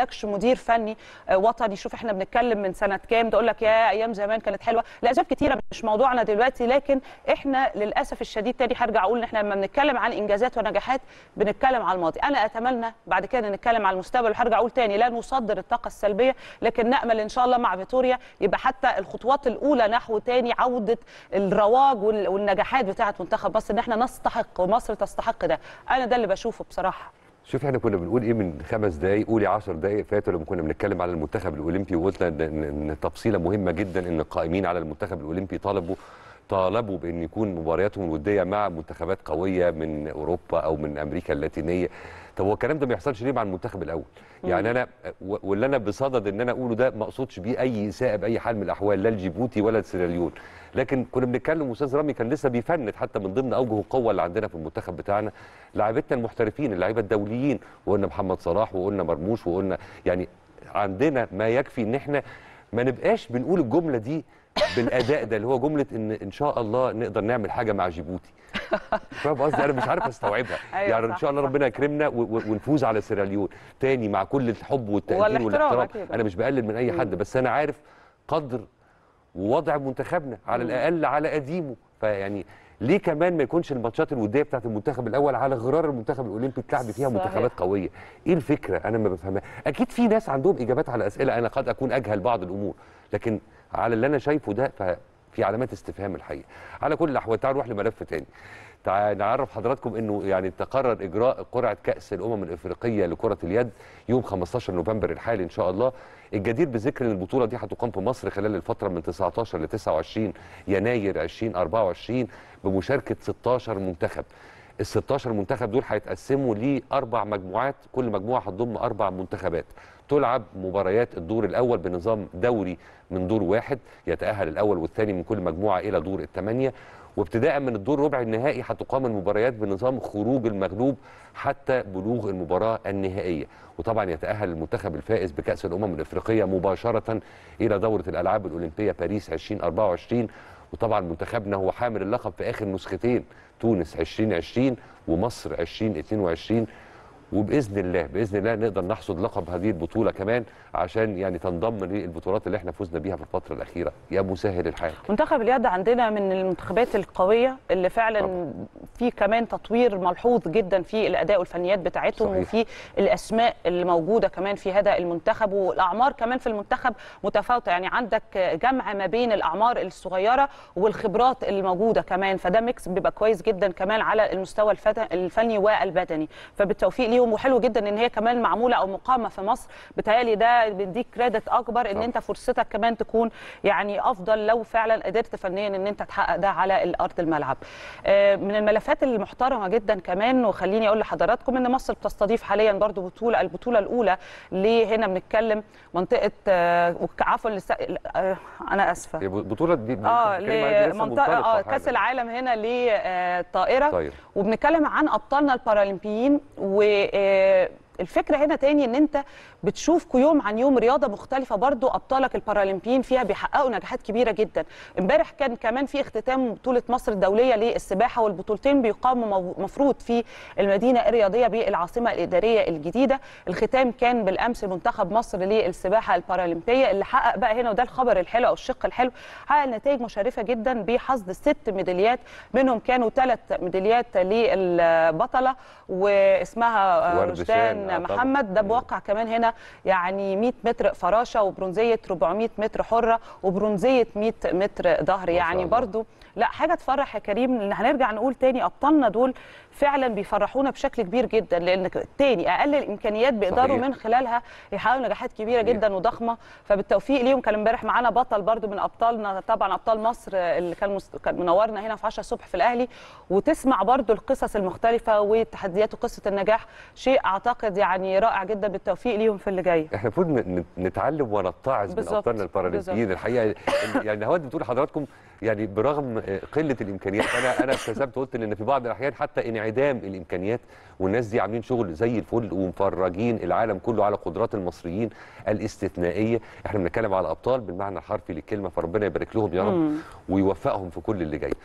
عندكش مدير فني آه، وطني شوف احنا بنتكلم من سنه كام تقول لك يا ايام زمان كانت حلوه لاسباب كتيره مش موضوعنا دلوقتي لكن احنا للاسف الشديد تاني هرجع اقول ان احنا لما بنتكلم عن انجازات ونجاحات بنتكلم على الماضي انا اتمنى بعد كده نتكلم على المستقبل وهرجع اقول تاني لا نصدر الطاقه السلبيه لكن نامل ان شاء الله مع فيتوريا يبقى حتى الخطوات الاولى نحو تاني عوده الرواج وال- والنجاحات بتاعه منتخب مصر ان احنا نستحق ومصر تستحق ده انا ده اللي بشوفه بصراحه شوف احنا كنا بنقول ايه من خمس دقايق قولي 10 دقايق فاتوا لما كنا بنتكلم على المنتخب الاولمبي وقلنا ان إن- ان تفصيله مهمه جدا ان القائمين على المنتخب الاولمبي طالبوا طالبوا بان يكون مبارياتهم الوديه مع منتخبات قويه من اوروبا او من امريكا اللاتينيه طب هو الكلام ده ما يحصلش ليه مع المنتخب الاول يعني انا و- واللي انا بصدد ان انا اقوله ده ما اقصدش بيه اي اساءه باي حال من الاحوال لا لجيبوتي ولا لسيراليون لكن كنا بنتكلم استاذ رامي كان لسه بيفند حتى من ضمن اوجه القوه اللي عندنا في المنتخب بتاعنا لاعبتنا المحترفين اللعيبه الدوليين وقلنا محمد صلاح وقلنا مرموش وقلنا يعني عندنا ما يكفي ان احنا ما نبقاش بنقول الجمله دي بالاداء ده اللي هو جمله ان ان شاء الله نقدر نعمل حاجه مع جيبوتي فاهم قصدي انا مش عارف استوعبها أيوة يعني ان صح، شاء الله صح. ربنا يكرمنا و- و- ونفوز على سيراليون تاني مع كل الحب والتقدير والاحترام والاحترام أكيد. انا مش بقلل من اي حد بس انا عارف قدر ووضع منتخبنا على الاقل على قديمه فيعني ليه كمان ما يكونش الماتشات الوديه بتاعت المنتخب الاول على غرار المنتخب الاولمبي تلعب فيها صحيح. منتخبات قويه ايه الفكره انا ما بفهمها اكيد في ناس عندهم اجابات على اسئله انا قد اكون اجهل بعض الامور لكن على اللي انا شايفه ده ففي علامات استفهام الحقيقه على كل الاحوال تعالوا نروح لملف تاني تعال نعرف حضراتكم انه يعني تقرر اجراء قرعه كاس الامم الافريقيه لكره اليد يوم 15 نوفمبر الحالي ان شاء الله الجدير بذكر ان البطوله دي هتقام في مصر خلال الفتره من 19 ل 29 يناير 2024 بمشاركه 16 منتخب ال 16 منتخب دول هيتقسموا لاربع مجموعات كل مجموعه هتضم اربع منتخبات تلعب مباريات الدور الاول بنظام دوري من دور واحد يتاهل الاول والثاني من كل مجموعه الى دور الثمانيه وابتداء من الدور ربع النهائي هتقام المباريات بنظام خروج المغلوب حتى بلوغ المباراه النهائيه وطبعا يتاهل المنتخب الفائز بكاس الامم الافريقيه مباشره الى دوره الالعاب الاولمبيه باريس 2024 وطبعا منتخبنا هو حامل اللقب في اخر نسختين تونس 2020 ومصر 2022 وباذن الله باذن الله نقدر نحصد لقب هذه البطوله كمان عشان يعني تنضم للبطولات اللي احنا فزنا بيها في الفتره الاخيره يا مسهل الحال منتخب اليد عندنا من المنتخبات القويه اللي فعلا طبعا. في كمان تطوير ملحوظ جدا في الاداء والفنيات بتاعتهم صحيح. وفي الاسماء اللي موجوده كمان في هذا المنتخب والاعمار كمان في المنتخب متفاوته يعني عندك جمع ما بين الاعمار الصغيره والخبرات الموجوده كمان فده ميكس بيبقى كويس جدا كمان على المستوى الفت- الفني والبدني فبالتوفيق ليهم وحلو جدا ان هي كمان معموله او مقامه في مصر بتهيألي ده بيديك كريدت اكبر ان طبعا. انت فرصتك كمان تكون يعني افضل لو فعلا قدرت فنيا ان انت تحقق ده على الارض الملعب آه، من الملفات المحترمه جدا كمان وخليني اقول لحضراتكم ان مصر بتستضيف حاليا برضو بطوله البطوله الاولى ليه هنا بنتكلم منطقه آه، وك- عفوا لس... آه، انا اسفه هي البطوله دي دي اه بتتكلم عليها دي لسه لمنطقه منطلقة اه حالا. كاس العالم هنا للطائره طايرة. وبنتكلم عن ابطالنا البارالمبيين والفكره هنا تاني ان انت بتشوف يوم عن يوم رياضه مختلفه برضو ابطالك البارالمبيين فيها بيحققوا نجاحات كبيره جدا امبارح كان كمان في اختتام بطوله مصر الدوليه للسباحه والبطولتين بيقاموا مو- مفروض في المدينه الرياضيه بالعاصمه الاداريه الجديده الختام كان بالامس منتخب مصر للسباحه البارالمبيه اللي حقق بقى هنا وده الخبر الحلو او الشق الحلو حقق نتائج مشرفه جدا بحصد ست ميداليات منهم كانوا ثلاث ميداليات للبطله واسمها آه، وردشان، وجدان آه، طبعاً. محمد ده بوقع كمان هنا يعني 100 متر فراشه وبرونزيه 400 متر حره وبرونزيه 100 متر ظهر شاء يعني الله. برضو لا حاجه تفرح يا كريم ان هنرجع نقول تاني ابطالنا دول فعلا بيفرحونا بشكل كبير جدا لان تاني اقل الامكانيات بيقدروا صحيح. من خلالها يحققوا نجاحات كبيره صحيح. جدا وضخمه فبالتوفيق ليهم كان امبارح معانا بطل برضو من ابطالنا طبعا ابطال مصر اللي كان مست... كان منورنا هنا في 10 الصبح في الاهلي وتسمع برضو القصص المختلفه والتحديات وقصه النجاح شيء اعتقد يعني رائع جدا بالتوفيق ليهم في اللي جاي احنا المفروض ن- ن- نتعلم ونتعظ من بالظبط، ابطالنا البارالمبيين الحقيقه يعني هو بتقول لحضراتكم يعني برغم قله الامكانيات انا انا ابتسمت قلت ان في بعض الاحيان حتى انعدام الامكانيات والناس دي عاملين شغل زي الفل ومفرجين العالم كله على قدرات المصريين الاستثنائيه احنا بنتكلم على ابطال بالمعنى الحرفي للكلمه فربنا يبارك لهم يا رب مم. ويوفقهم في كل اللي جاي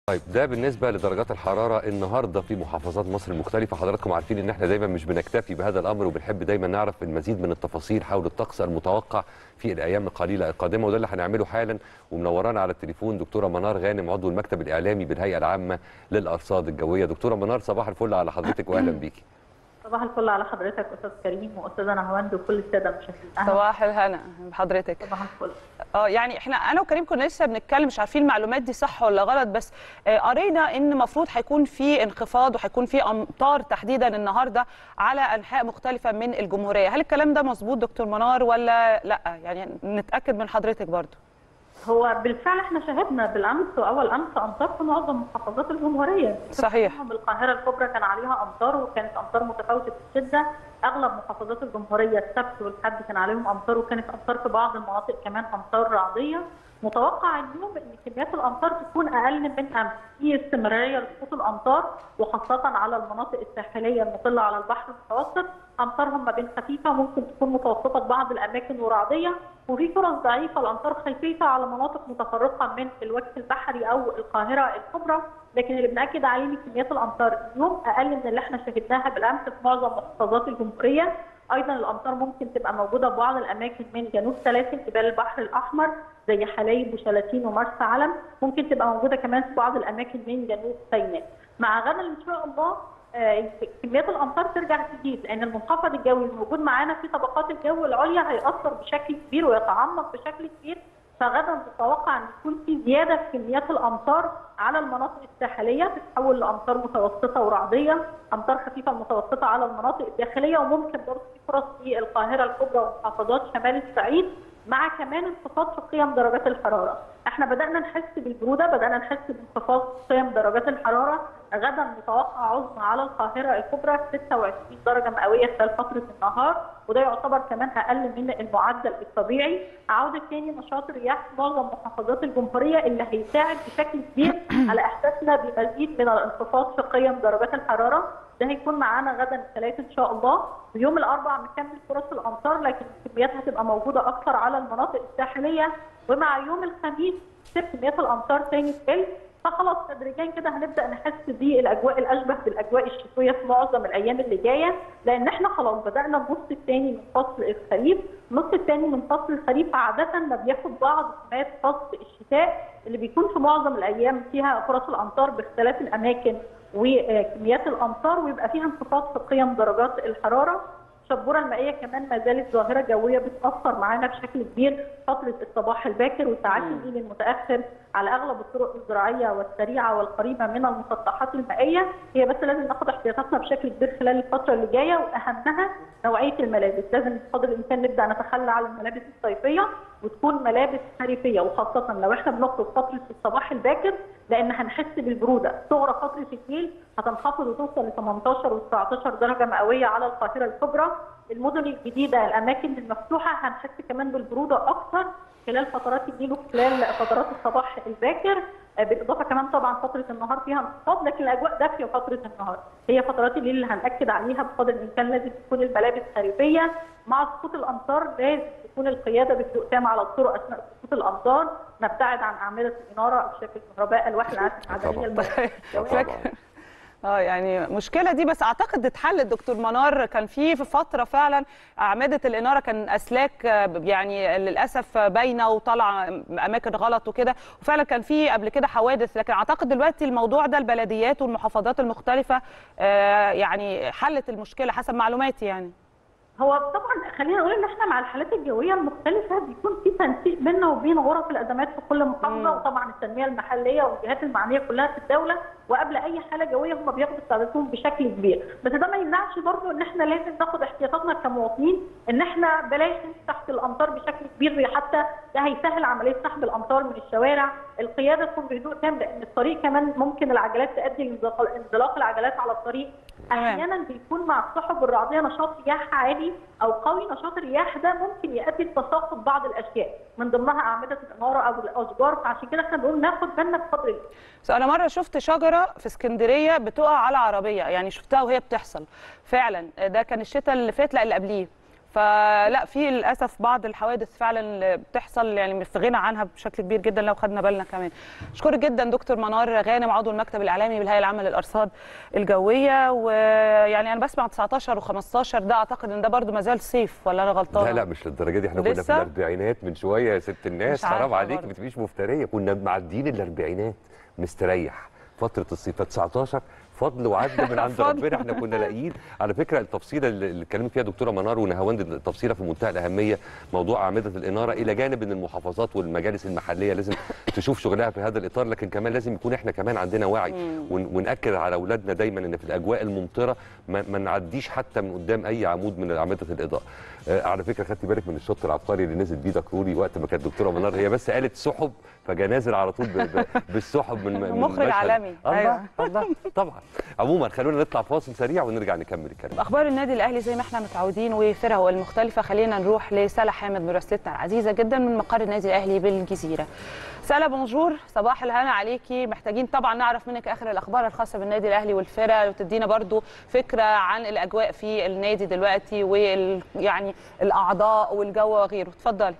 طيب ده بالنسبه لدرجات الحراره النهارده في محافظات مصر المختلفه حضراتكم عارفين ان احنا دايما مش بنكتفي بهذا الامر وبنحب دايما نعرف المزيد من التفاصيل حول الطقس المتوقع في الايام القليله القادمه وده اللي هنعمله حالا ومنورانا على التليفون دكتوره منار غانم عضو المكتب الاعلامي بالهيئه العامه للارصاد الجويه دكتوره منار صباح الفل على حضرتك واهلا بيكي صباح الفل على حضرتك استاذ كريم واستاذه نهاوند وكل الساده المشاهدين أهلاً. صباح الهنا بحضرتك صباح الفل اه يعني احنا انا وكريم كنا لسه بنتكلم مش عارفين المعلومات دي صح ولا غلط بس آه، قرينا ان المفروض هيكون في انخفاض وهيكون في امطار تحديدا النهارده على انحاء مختلفه من الجمهوريه هل الكلام ده مظبوط دكتور منار ولا لا يعني نتاكد من حضرتك برضو هو بالفعل احنا شاهدنا بالامس واول امس امطار في معظم محافظات الجمهوريه صحيح. منهم القاهره الكبرى كان عليها امطار وكانت امطار متفاوته الشده اغلب محافظات الجمهوريه السبت والحد كان عليهم امطار وكانت امطار في بعض المناطق كمان امطار رعديه متوقع اليوم ان كميات الامطار تكون اقل من امس في استمراريه لسقوط الامطار وخاصه على المناطق الساحليه المطله على البحر المتوسط امطارهم ما بين خفيفه ممكن تكون متوسطه في بعض الاماكن ورعديه وفي فرص ضعيفه لامطار خفيفه على مناطق متفرقه من الوجه البحري او القاهره الكبرى لكن اللي بناكد عليه ان كميات الامطار اليوم اقل من اللي احنا شاهدناها بالامس في معظم محافظات الجمهوريه ايضا الامطار ممكن تبقى موجوده في بعض الاماكن من جنوب سلاسل جبال البحر الاحمر زي حلايب وشلاتين ومرسى علم ممكن تبقى موجوده كمان في بعض الاماكن من جنوب سيناء مع غدا ان شاء الله آه، كميات الامطار ترجع تزيد لان المنخفض الجوي الموجود معانا في طبقات الجو العليا هيأثر بشكل كبير ويتعمق بشكل كبير فغدا تتوقع ان يكون في زياده في كميات الامطار على المناطق الساحليه تتحول لامطار متوسطه ورعديه، امطار خفيفه متوسطه على المناطق الداخليه وممكن برضه في فرص في القاهره الكبرى ومحافظات شمال الصعيد مع كمان انخفاض في قيم درجات الحراره. احنا بدانا نحس بالبروده، بدانا نحس بانخفاض قيم درجات الحراره، غدا متوقع عظمى على القاهره الكبرى 26 درجه مئويه خلال فتره النهار وده يعتبر كمان اقل من المعدل الطبيعي عوده تاني نشاط الرياح في معظم محافظات الجمهوريه اللي هيساعد بشكل كبير على احساسنا بمزيد من الانخفاض في قيم درجات الحراره ده هيكون معانا غدا الثلاث ان شاء الله ويوم الاربعاء مكمل فرص الامطار لكن الكميات هتبقى موجوده اكثر على المناطق الساحليه ومع يوم الخميس تبتدي كميات الامطار تاني تقل فخلاص تدريجيا كده هنبدا نحس بالاجواء الاشبه بالاجواء الشتويه في معظم الايام اللي جايه لان احنا خلاص بدانا النص الثاني من فصل الخريف، النص الثاني من فصل الخريف عاده ما بياخد بعض سمات فصل الشتاء اللي بيكون في معظم الايام فيها فرص الامطار باختلاف الاماكن وكميات الامطار ويبقى فيها انخفاض في قيم درجات الحراره الشبوره المائيه كمان ما زالت ظاهره جويه بتاثر معانا بشكل كبير فتره الصباح الباكر وساعات الليل المتاخر على اغلب الطرق الزراعيه والسريعه والقريبه من المسطحات المائيه هي بس لازم ناخد احتياطاتنا بشكل كبير خلال الفتره اللي جايه واهمها نوعيه الملابس لازم بقدر الامكان نبدا نتخلى عن الملابس الصيفيه وتكون ملابس خريفيه وخاصه لو احنا بنخرج فتره الصباح الباكر لان هنحس بالبروده صغرى فتره الليل هتنخفض وتوصل ل 18 و 19 درجه مئويه على القاهره الكبرى المدن الجديده الاماكن المفتوحه هنحس كمان بالبروده اكثر خلال فترات الليل وخلال فترات الصباح الباكر بالاضافه كمان طبعا فتره النهار فيها انخفاض لكن الاجواء دافيه فتره النهار هي فترات الليل اللي هناكد عليها بقدر الامكان لازم تكون الملابس خريفيه مع سقوط الامطار لازم تكون القياده بهدوء تام على الطرق اثناء سقوط الامطار نبتعد عن اعمده الاناره او شبكه الكهرباء الواح العدميه المتجوزه اه يعني مشكله دي بس اعتقد اتحلت دكتور منار كان في في فتره فعلا اعمده الاناره كان اسلاك يعني للاسف باينه وطالعه اماكن غلط وكده وفعلا كان في قبل كده حوادث لكن اعتقد دلوقتي الموضوع ده البلديات والمحافظات المختلفه آه يعني حلت المشكله حسب معلوماتي يعني هو طبعا خلينا نقول ان احنا مع الحالات الجويه المختلفه بيكون في تنسيق بيننا وبين غرف الازمات في كل محافظه وطبعا التنميه المحليه والجهات المعنيه كلها في الدوله وقبل اي حاله جويه هم بياخدوا استعداداتهم بشكل كبير بس ده ما يمنعش برضه ان احنا لازم ناخد احتياطاتنا كمواطنين ان احنا بلاش تحت الامطار بشكل كبير حتى ده هيسهل عمليه سحب الامطار من الشوارع القياده تكون بهدوء تام لان الطريق كمان ممكن العجلات تؤدي لانزلاق العجلات على الطريق احيانا بيكون مع السحب الرعديه نشاط رياح عالي او قوي نشاط الرياح ده ممكن يؤدي لتساقط بعض الاشياء من ضمنها اعمده الاناره او الاشجار فعشان كده احنا بنقول ناخد بالنا بقدر بس انا مره شفت شجره في اسكندريه بتقع على عربيه يعني شفتها وهي بتحصل فعلا ده كان الشتاء اللي فات لا اللي قبليه فلا في للاسف بعض الحوادث فعلا اللي بتحصل يعني في غنى عنها بشكل كبير جدا لو خدنا بالنا كمان اشكرك جدا دكتور منار غانم عضو المكتب الاعلامي بالهيئه العامه للارصاد الجويه ويعني انا بسمع 19 و15 ده اعتقد ان ده برضو ما زال صيف ولا انا غلطانه لا لا مش للدرجه دي احنا كنا في لسه؟ الاربعينات من شويه يا ست الناس مش عارفة حرام عليك برضه. ما تبقيش مفتريه كنا معديين الاربعينات مستريح فتره الصيف 19 فضل وعدل من عند فضل. ربنا احنا كنا لاقيين على فكره التفصيله اللي اللي اتكلمت فيها دكتوره منار ونهاوند التفصيله في منتهى الاهميه موضوع اعمده الاناره الى جانب ان المحافظات والمجالس المحليه لازم تشوف شغلها في هذا الاطار لكن كمان لازم يكون احنا كمان عندنا وعي ون- وناكد على اولادنا دايما ان في الاجواء الممطره ما, ما نعديش حتى من قدام اي عمود من اعمده الاضاءه آه على فكره خدتي بالك من الشط العبقري اللي نزل بيه دكروري وقت ما كانت دكتوره منار هي بس قالت سحب فجا نازل على طول ب- ب- بالسحب من من مخرج مشهد. عالمي. الله أيوة. الله طبعا عموما خلونا نطلع فاصل سريع ونرجع نكمل الكلام اخبار النادي الاهلي زي ما احنا متعودين وفرقه المختلفه خلينا نروح لسلا حامد مراسلتنا العزيزه جدا من مقر النادي الاهلي بالجزيره سلا بونجور صباح الهنا عليكي محتاجين طبعا نعرف منك اخر الاخبار الخاصه بالنادي الاهلي والفرقه وتدينا برضو فكره عن الاجواء في النادي دلوقتي وال يعني الاعضاء والجو وغيره اتفضلي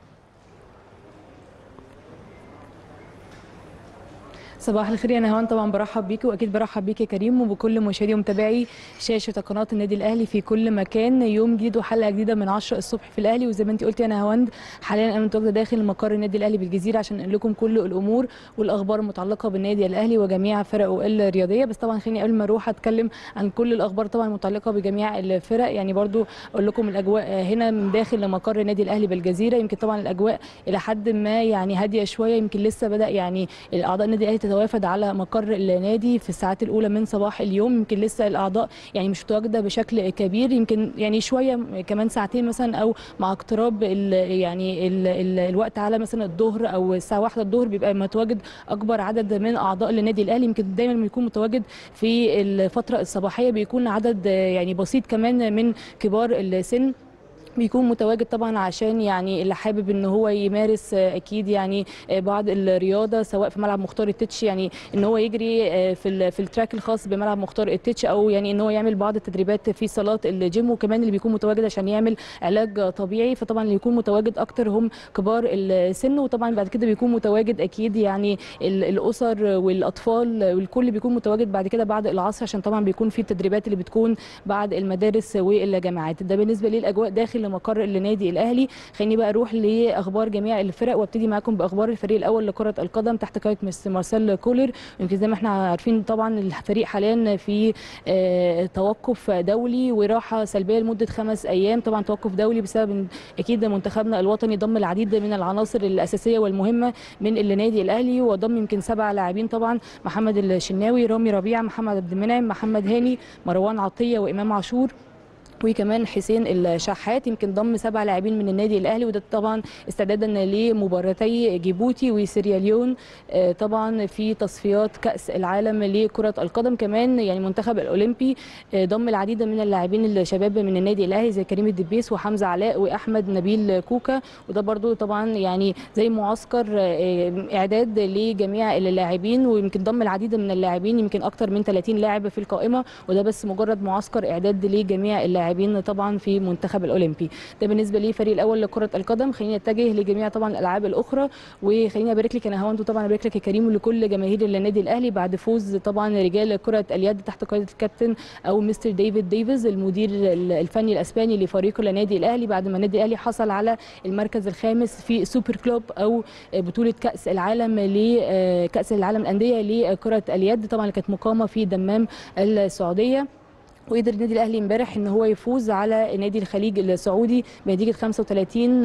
صباح الخير يا نهوان طبعا برحب بيكي واكيد برحب بيكي يا كريم وبكل مشاهدي ومتابعي شاشه قناه النادي الاهلي في كل مكان يوم جديد وحلقه جديده من 10 الصبح في الاهلي وزي ما انت قلتي يا نهاوند حاليا انا متواجده داخل مقر النادي الاهلي بالجزيره عشان انقل لكم كل الامور والاخبار المتعلقه بالنادي الاهلي وجميع فرقه الرياضيه بس طبعا خليني قبل ما اروح اتكلم عن كل الاخبار طبعا المتعلقه بجميع الفرق يعني برضو اقول لكم الاجواء هنا من داخل مقر النادي الاهلي بالجزيره يمكن طبعا الاجواء الى حد ما يعني هاديه شويه يمكن لسه بدا يعني الاعضاء النادي الاهلي تتوافد على مقر النادي في الساعات الاولى من صباح اليوم يمكن لسه الاعضاء يعني مش متواجده بشكل كبير يمكن يعني شويه كمان ساعتين مثلا او مع اقتراب ال يعني ال ال الوقت على مثلا الظهر او الساعه واحدة الظهر بيبقى متواجد اكبر عدد من اعضاء النادي الاهلي يمكن دايما بيكون متواجد في الفتره الصباحيه بيكون عدد يعني بسيط كمان من كبار السن بيكون متواجد طبعا عشان يعني اللي حابب ان هو يمارس آه، اكيد يعني آه، بعض الرياضه سواء في ملعب مختار التتش يعني ان هو يجري آه، في ال- في التراك الخاص بملعب مختار التتش او يعني ان هو يعمل بعض التدريبات في صالات الجيم وكمان اللي بيكون متواجد عشان يعمل علاج طبيعي فطبعا اللي يكون متواجد اكتر هم كبار السن وطبعا بعد كده بيكون متواجد اكيد يعني ال- الاسر والاطفال والكل بيكون متواجد بعد كده بعد العصر عشان طبعا بيكون في التدريبات اللي بتكون بعد المدارس والجامعات ده بالنسبه للاجواء داخل مقر النادي الاهلي خليني بقى اروح لاخبار جميع الفرق وابتدي معاكم باخبار الفريق الاول لكره القدم تحت قياده مستر مارسيل كولر يمكن زي ما احنا عارفين طبعا الفريق حاليا في آه، توقف دولي وراحه سلبيه لمده خمس ايام طبعا توقف دولي بسبب إن اكيد منتخبنا الوطني ضم العديد من العناصر الاساسيه والمهمه من النادي الاهلي وضم يمكن سبع لاعبين طبعا محمد الشناوي رامي ربيعه محمد عبد المنعم محمد هاني مروان عطيه وامام عاشور وكمان حسين الشحات يمكن ضم سبع لاعبين من النادي الاهلي وده طبعا استعدادا لمباراتي جيبوتي وسيراليون آه، طبعا في تصفيات كاس العالم لكره القدم كمان يعني المنتخب الاولمبي آه، ضم العديد من اللاعبين الشباب من النادي الاهلي زي كريم الدبيس وحمزه علاء واحمد نبيل كوكا وده برضو طبعا يعني زي معسكر آه، اعداد لجميع اللاعبين ويمكن ضم العديد من اللاعبين يمكن اكتر من 30 لاعب في القائمه وده بس مجرد معسكر اعداد لجميع اللاعبين طبعا في منتخب الاولمبي ده بالنسبه للفريق الاول لكره القدم خلينا نتجه لجميع طبعا الالعاب الاخرى وخليني ابارك لك انا هوند طبعا ابارك لك يا كريم ولكل جماهير النادي الاهلي بعد فوز طبعا رجال كره اليد تحت قياده الكابتن او مستر ديفيد ديفيز المدير الفني الاسباني لفريق النادي الاهلي بعد ما النادي الاهلي حصل على المركز الخامس في سوبر كلوب او بطوله كاس العالم لكاس العالم الانديه لكره اليد طبعا اللي كانت مقامه في دمام السعوديه وقدر النادي الاهلي امبارح ان هو يفوز على نادي الخليج السعودي بنتيجه 35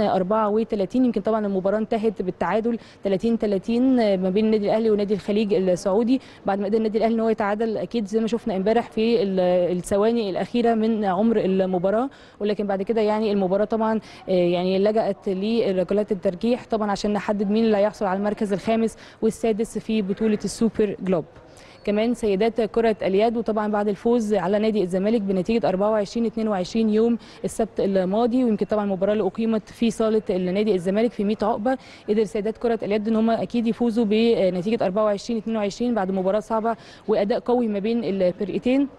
34 يمكن طبعا المباراه انتهت بالتعادل 30 30 ما بين النادي الاهلي ونادي الخليج السعودي بعد ما قدر النادي الاهلي ان هو يتعادل اكيد زي ما شفنا امبارح في ال- الثواني الاخيره من عمر المباراه ولكن بعد كده يعني المباراه طبعا آه، يعني لجأت لركلات الترجيح طبعا عشان نحدد مين اللي هيحصل على المركز الخامس والسادس في بطوله السوبر جلوب كمان سيدات كرة اليد وطبعا بعد الفوز على نادي الزمالك بنتيجة 24 22 يوم السبت الماضي ويمكن طبعا المباراة اللي أقيمت في صالة نادي الزمالك في 100 عقبة قدر سيدات كرة اليد ان هم اكيد يفوزوا بنتيجة 24 22 بعد مباراة صعبة وأداء قوي ما بين الفرقتين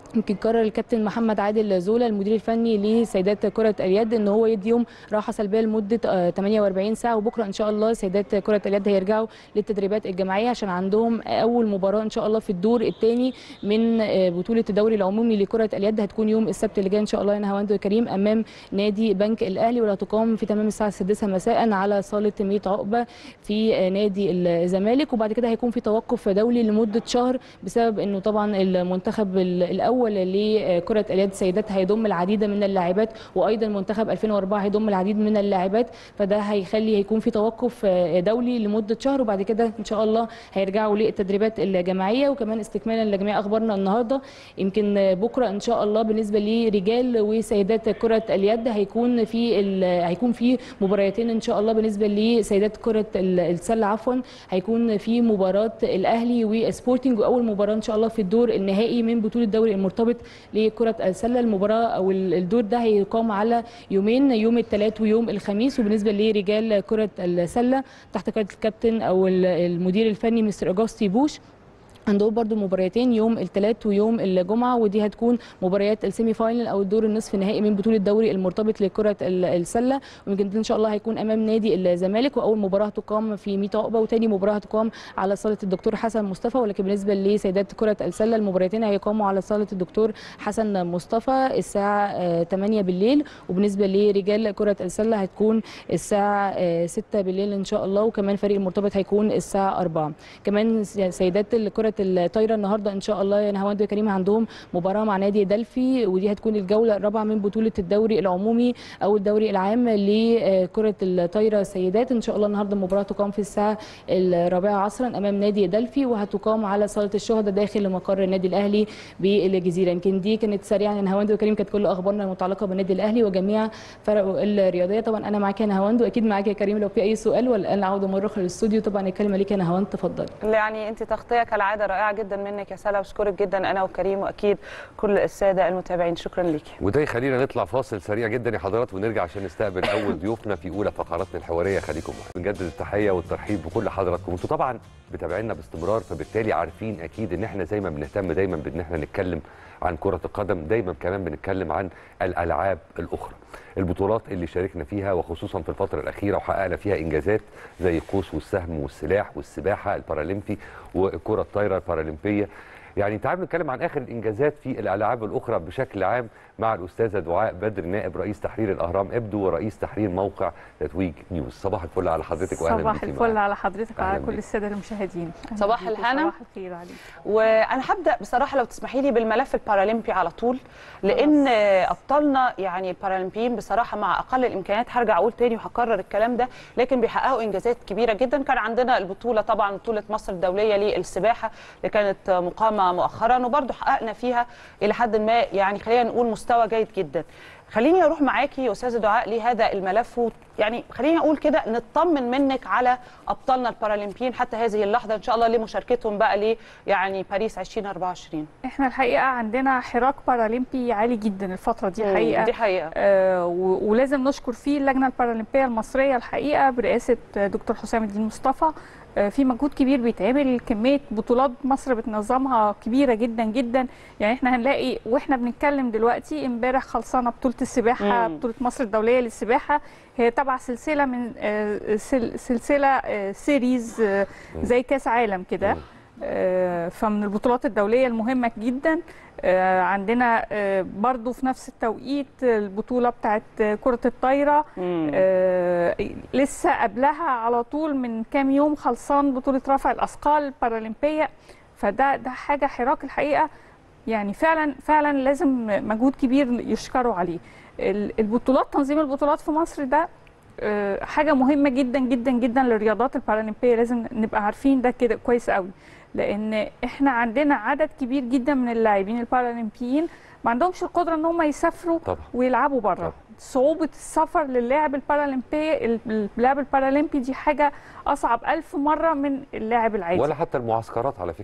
يمكن قرر الكابتن محمد عادل زولا المدير الفني لسيدات كره اليد ان هو يدي يوم راحه سلبيه لمده آه، 48 ساعه وبكره ان شاء الله سيدات كره اليد هيرجعوا للتدريبات الجماعيه عشان عندهم اول مباراه ان شاء الله في الدور الثاني من آه، بطوله الدوري العمومي لكره اليد هتكون يوم السبت اللي جاي ان شاء الله يا نهاوند وكريم امام نادي بنك الاهلي ولا تقام في تمام الساعه 6 مساء على صاله 100 عقبه في آه، نادي الزمالك وبعد كده هيكون في توقف دولي لمده شهر بسبب انه طبعا المنتخب ال- الاول لكره اليد سيدات هيضم العديد من اللاعبات وايضا منتخب 2004 هيضم العديد من اللاعبات فده هيخلي هيكون في توقف آه، دولي لمده شهر وبعد كده ان شاء الله هيرجعوا للتدريبات الجماعيه وكمان استكمالا لجميع اخبارنا النهارده يمكن آه، بكره ان شاء الله بالنسبه لرجال وسيدات كره اليد هيكون في ال- هيكون في مباريتين ان شاء الله بالنسبه لسيدات كره ال- السله عفوا هيكون في مباراه الاهلي وسبورتنج واول مباراه ان شاء الله في الدور النهائي من بطوله الدوري المرتبط لكره السله المباراه او ال- الدور ده هيقام على يومين يوم الثلاث ويوم الخميس وبالنسبه لرجال كره السله تحت قياده الكابتن او ال- المدير الفني مستر اجاستي بوش عندهم برضو مباريتين يوم الثلاث ويوم الجمعه ودي هتكون مباريات السيمي فاينل او الدور النصف النهائي من بطوله الدوري المرتبط لكره ال- السله ويمكن ده ان شاء الله هيكون امام نادي الزمالك واول مباراه هتقام في 100 عقبه وثاني مباراه هتقام على صاله الدكتور حسن مصطفى ولكن بالنسبه لسيدات كره السله المباراتين هيقاموا على صاله الدكتور حسن مصطفى الساعه آه، 8 بالليل وبالنسبه لرجال كره السله هتكون الساعه آه، 6 بالليل ان شاء الله وكمان فريق المرتبط هيكون الساعه 4 كمان سيدات كره الطايره النهارده ان شاء الله يا نهاوند وكريم عندهم مباراه مع نادي دلفي ودي هتكون الجوله الرابعه من بطوله الدوري العمومي او الدوري العام لكره الطايره سيدات ان شاء الله النهارده المباراه تقام في الساعه الرابعه عصرا امام نادي دلفي وهتقام على صاله الشهداء داخل مقر النادي الاهلي بالجزيره يمكن دي كانت سريعا يا نهاوند وكريم كانت كل اخبارنا المتعلقه بالنادي الاهلي وجميع فرقه الرياضيه طبعا انا معاك يا نهاوند واكيد معاك يا كريم لو في اي سؤال ولا انا عوده مره اخرى للاستوديو طبعا الكلمه ليك يا نهاوند تفضلي يعني انت تغطيه كالعاده رائعه جدا منك يا سلا بشكرك جدا انا وكريم واكيد كل الساده المتابعين شكرا ليكي وده يخلينا نطلع فاصل سريع جدا يا حضرات ونرجع عشان نستقبل اول ضيوفنا في اولى فقراتنا الحواريه خليكم معانا بنجدد التحيه والترحيب بكل حضراتكم انتوا طبعا بتابعينا باستمرار فبالتالي عارفين اكيد ان احنا زي ما بنهتم دايما بان احنا نتكلم عن كره القدم دايما كمان بنتكلم عن الالعاب الاخرى البطولات اللي شاركنا فيها وخصوصا في الفتره الاخيره وحققنا فيها انجازات زي القوس والسهم والسلاح والسباحه البارالمبي والكره الطايره البارالمبيه يعني تعالوا نتكلم عن اخر الانجازات في الالعاب الاخرى بشكل عام مع الاستاذه دعاء بدر نائب رئيس تحرير الاهرام ابدو ورئيس تحرير موقع تتويج نيوز صباح الفل على حضرتك واهلا صباح بيكي الفل معانا. على حضرتك وعلى أهلاً كل بيك. الساده المشاهدين أهلاً صباح بيكم. الهنا. صباح الخير عليك وانا هبدا بصراحه لو تسمحي لي بالملف البارالمبي على طول لان ابطالنا يعني البارالمبيين بصراحه مع اقل الامكانيات هرجع اقول تاني وهكرر الكلام ده لكن بيحققوا انجازات كبيره جدا كان عندنا البطوله طبعا بطوله مصر الدوليه للسباحه اللي كانت مقامه مؤخرا وبرده حققنا فيها الى حد ما يعني خلينا نقول مستوى جيد جدا خليني اروح معاكي يا استاذه دعاء لهذا الملف و- يعني خليني اقول كده نطمن منك على ابطالنا البارالمبيين حتى هذه اللحظه ان شاء الله لمشاركتهم بقى ل يعني باريس 2024 احنا الحقيقه عندنا حراك بارالمبي عالي جدا الفتره دي حقيقه دي حقيقه آه و- ولازم نشكر فيه اللجنه البارالمبيه المصريه الحقيقه برئاسه دكتور حسام الدين مصطفى آه، في مجهود كبير بيتعمل كميه بطولات مصر بتنظمها كبيره جدا جدا يعني احنا هنلاقي واحنا بنتكلم دلوقتي امبارح خلصانه بطوله السباحه مم. بطوله مصر الدوليه للسباحه هي تبع سلسله من آه، سل- سلسله آه، سيريز آه، زي كاس عالم كده مم. آه، فمن البطولات الدولية المهمة جدا آه، عندنا آه، برضو في نفس التوقيت البطولة بتاعت كرة الطايرة مم. آه، لسه قبلها على طول من كام يوم خلصان بطولة رفع الأثقال البارالمبية فده ده حاجة حراك الحقيقة يعني فعلا فعلا لازم مجهود كبير يشكروا عليه ال- البطولات تنظيم البطولات في مصر ده آه، حاجة مهمة جدا جدا جدا للرياضات البارالمبية لازم نبقى عارفين ده كده كويس قوي لأن احنا عندنا عدد كبير جدا من اللاعبين البارالمبيين ما عندهمش القدرة ان هم يسافروا طبعا ويلعبوا طبعا. بره صعوبة السفر للاعب البارالمبي اللاعب البارالمبي دي حاجة أصعب ألف مرة من اللاعب العادي ولا حتى المعسكرات على فكره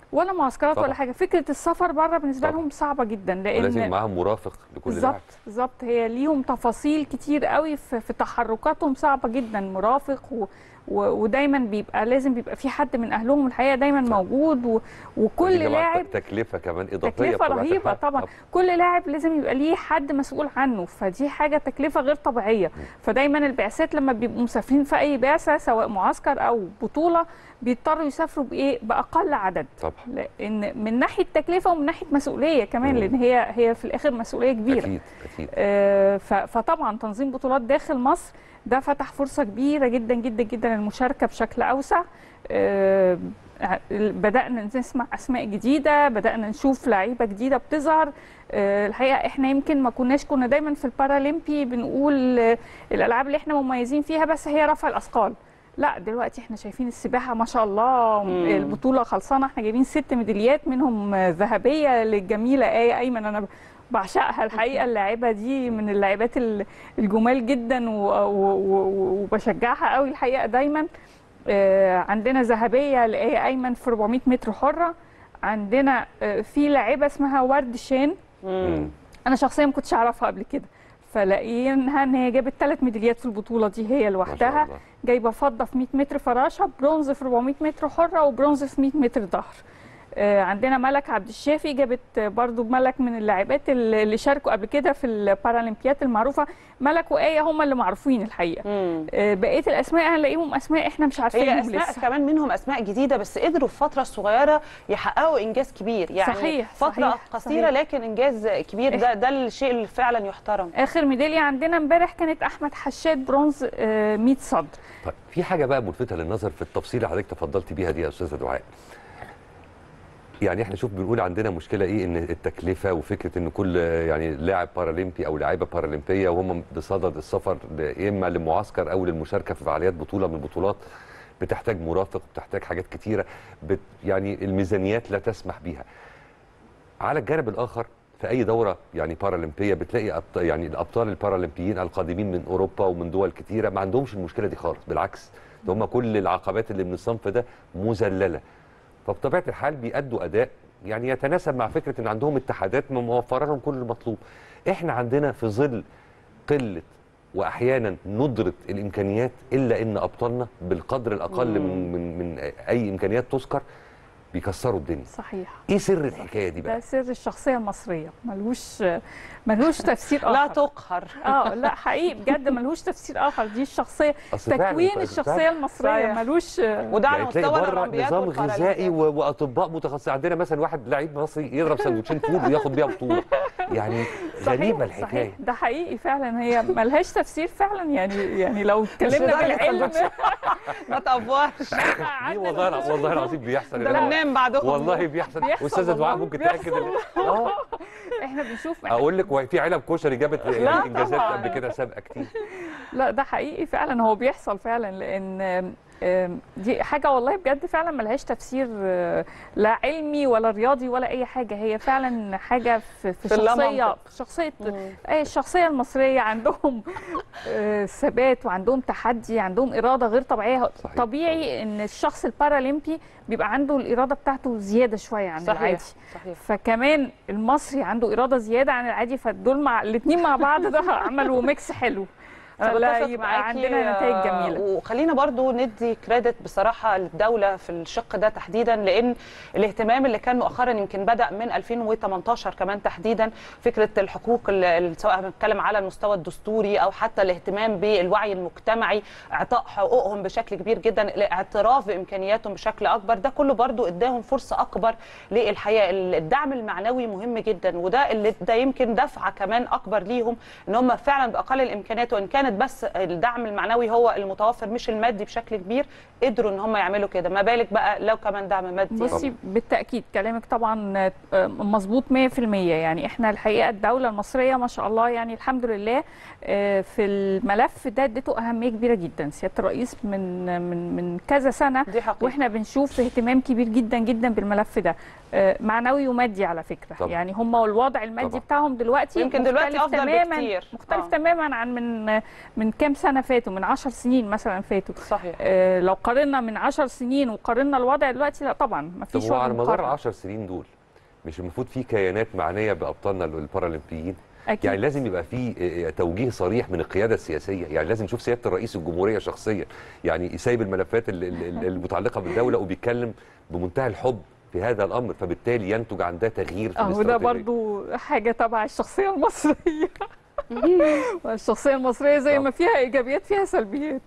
ولا معسكرات طبعا. ولا حاجه فكره السفر بره بالنسبه طبعا. لهم صعبه جدا ولازم لان معاهم مرافق لكل لاعب بالظبط بالظبط هي ليهم تفاصيل كتير قوي في, في تحركاتهم صعبه جدا مرافق و و ودايما بيبقى لازم بيبقى في حد من اهلهم الحقيقه دايما صح. موجود و وكل ودي طبعاً لاعب تكلفه كمان اضافيه تكلفه بطبيعة رهيبه الحال. طبعا كل لاعب لازم يبقى ليه حد مسؤول عنه فدي حاجه تكلفه غير طبيعيه فدايما البعثات لما بيبقوا مسافرين في اي بعثه سواء معسكر او بطوله بيضطروا يسافروا بايه باقل عدد طبعا لان من ناحيه تكلفه ومن ناحيه مسؤوليه كمان مم. لان هي هي في الاخر مسؤوليه كبيره اكيد اكيد آه، ف- فطبعا تنظيم بطولات داخل مصر ده فتح فرصه كبيره جدا جدا جدا للمشاركه بشكل اوسع آه، ع- بدانا نسمع اسماء جديده بدانا نشوف لعيبه جديده بتظهر آه، الحقيقه احنا يمكن ما كناش كنا دايما في البارالمبي بنقول آه، الالعاب اللي احنا مميزين فيها بس هي رفع الاثقال لا دلوقتي احنا شايفين السباحه ما شاء الله مم. البطوله خلصانه احنا جايبين ست ميداليات منهم آه، ذهبيه للجميله ايه ايمن انا بعشقها الحقيقه اللاعبه دي من اللاعبات ال- الجمال جدا و- و- و- وبشجعها قوي الحقيقه دايما آه، عندنا ذهبيه لايه ايمن في 400 متر حره عندنا آه، في لاعبه اسمها ورد شان مم. انا شخصيا ما كنتش اعرفها قبل كده فلاقيينها ان هي جابت ثلاث ميداليات في البطوله دي هي ما شاء لوحدها الله. جايبه فضه في 100 متر فراشه برونز في 400 متر حره وبرونز في 100 متر ظهر آه، عندنا ملك عبد الشافي جابت آه، برضو ملك من اللاعبات اللي اللي شاركوا قبل كده في البارالمبيات المعروفه ملك وآية هم اللي معروفين الحقيقه مم. آه، بقيه الاسماء هنلاقيهم اسماء احنا مش هي عارفينهم اسماء لسه كمان منهم اسماء جديده بس قدروا في فتره صغيره يحققوا انجاز كبير يعني صحيح، فتره صحيح، قصيره صحيح. لكن انجاز كبير ده ده الشيء اللي فعلا يحترم اخر ميداليه عندنا امبارح كانت احمد حشاد برونز آه، 100 صدر طيب في حاجه بقى ملفته للنظر في التفصيل اللي حضرتك تفضلتي بيها دي يا استاذه دعاء يعني احنا شوف بنقول عندنا مشكله ايه ان التكلفه وفكره ان كل يعني لاعب بارالمبي او لاعيبه بارالمبيه وهم بصدد السفر ل- اما لمعسكر او للمشاركه في فعاليات بطوله من البطولات بتحتاج مرافق بتحتاج حاجات كتيره بت يعني الميزانيات لا تسمح بيها على الجانب الاخر في اي دوره يعني بارالمبيه بتلاقي أبط... يعني الابطال البارالمبيين القادمين من اوروبا ومن دول كتيره ما عندهمش المشكله دي خالص بالعكس ده هم كل العقبات اللي من الصنف ده مذلله فبطبيعه الحال بيأدوا اداء يعني يتناسب مع فكره ان عندهم اتحادات موفره لهم كل المطلوب احنا عندنا في ظل قله واحيانا ندره الامكانيات الا ان ابطالنا بالقدر الاقل من من من اي امكانيات تذكر بيكسروا الدنيا صحيح ايه سر الحكايه دي بقى ده سر الشخصيه المصريه ملوش ملوش تفسير اخر لا تقهر اه لا حقيقي بجد ملوش تفسير اخر دي الشخصيه أصل فعلاً- تكوين فعلاً- الشخصيه المصريه صحيح. ملوش وده على يعني تلاقي مستوى بره الاولمبياد نظام والبارالمبياد. غذائي و- واطباء متخصصين عندنا مثلا واحد لعيب مصري يضرب سندوتشين فول وياخد بيها بطوله يعني غريبه صحيح الحكايه صحيح ده حقيقي فعلا هي ملهاش تفسير فعلا يعني يعني لو اتكلمنا لدرجة بالعلم سندوتش. ما تقفوهش دي والله الع- والله العظيم بيحصل ده يا جماعة. بننام بعدكم والله بيحصل بيحصل استاذه دعاء والله، ممكن بيحصل. تاكد ال- اه احنا بنشوف اقول لك وهي في علب كشري جابت لا يعني انجازات طبعاً. قبل كده سابقه كتير لا ده حقيقي فعلا هو بيحصل فعلا لان آم، آم، دي حاجه والله بجد فعلا ملهاش تفسير آه، لا علمي ولا رياضي ولا اي حاجه هي فعلا حاجه في, في في شخصيه اللامنطق. في شخصيه اي الشخصيه المصريه عندهم آه، ثبات وعندهم تحدي عندهم اراده غير طبيعيه صحيح. طبيعي ان الشخص البارالمبي بيبقى عنده الاراده بتاعته زياده شويه عن صحيح العادي صحيح فكمان المصري عنده اراده زياده عن العادي فدول مع الاثنين مع بعض ده عملوا ميكس حلو انا فلا بتفق يبقى معاكي عندنا نتائج جميله وخلينا برضو ندي كريدت بصراحه للدوله في الشق ده تحديدا لان الاهتمام اللي كان مؤخرا يمكن بدا من 2018 كمان تحديدا فكره الحقوق ال- ال- سواء بنتكلم على المستوى الدستوري او حتى الاهتمام بالوعي المجتمعي اعطاء حقوقهم بشكل كبير جدا الاعتراف بامكانياتهم بشكل اكبر ده كله برضو اداهم فرصه اكبر للحياه الدعم المعنوي مهم جدا وده اللي ده يمكن دفعه كمان اكبر ليهم ان هم فعلا باقل الامكانيات وان كانت بس الدعم المعنوي هو المتوفر مش المادي بشكل كبير قدروا ان هم يعملوا كده ما بالك بقى لو كمان دعم مادي بصي بالتاكيد كلامك طبعا آه، مظبوط 100% يعني احنا الحقيقه الدوله المصريه ما شاء الله يعني الحمد لله آه، في الملف ده اديته اهميه كبيره جدا سياده الرئيس من من من كذا سنه دي حقيقة. واحنا بنشوف اهتمام كبير جدا جدا بالملف ده آه، معنوي ومادي على فكره طبعا. يعني هم الوضع المادي طبعا. بتاعهم دلوقتي يمكن دلوقتي مختلف أفضل تماما بكتير. مختلف آه. تماما عن من من كام سنه فاتوا من 10 سنين مثلا فاتوا صحيح آه، لو قارنا من 10 سنين وقارنا الوضع دلوقتي لا طبعا ما طب فيش هو على وجه مدار مقارنة. 10 سنين دول مش المفروض في كيانات معنيه بابطالنا البارالمبيين اكيد يعني لازم يبقى في آه، توجيه صريح من القياده السياسيه يعني لازم نشوف سياده الرئيس الجمهوريه شخصيا يعني سايب الملفات ال- ال- ال- المتعلقه بالدوله وبيتكلم بمنتهى الحب في هذا الامر فبالتالي ينتج عن ده تغيير في اه وده الاستراتيجية. برضو حاجه تبع الشخصيه المصريه الشخصيه المصريه زي ما فيها ايجابيات فيها سلبيات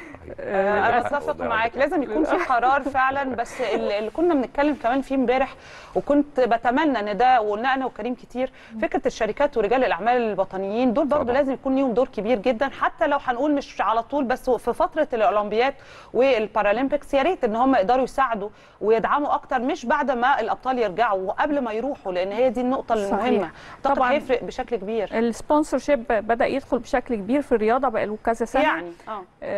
انا للأسف اتفق والله معاك عندك لازم يكون في قرار فعلا بس اللي اللي كنا بنتكلم كمان فيه امبارح وكنت بتمنى ان ده وقلنا انا وكريم كتير فكره الشركات ورجال الاعمال الوطنيين دول برضو طبعا. لازم يكون ليهم دور كبير جدا حتى لو هنقول مش على طول بس في فتره الاولمبياد والبارالمبيكس يا ريت ان هم يقدروا يساعدوا ويدعموا اكتر مش بعد ما الابطال يرجعوا وقبل ما يروحوا لان هي دي النقطه صحيح. المهمه طبعا طبعاً. هيفرق بشكل كبير السبونسر شيب بدا يدخل بشكل كبير في الرياضه بقى له كذا سنه يعني اه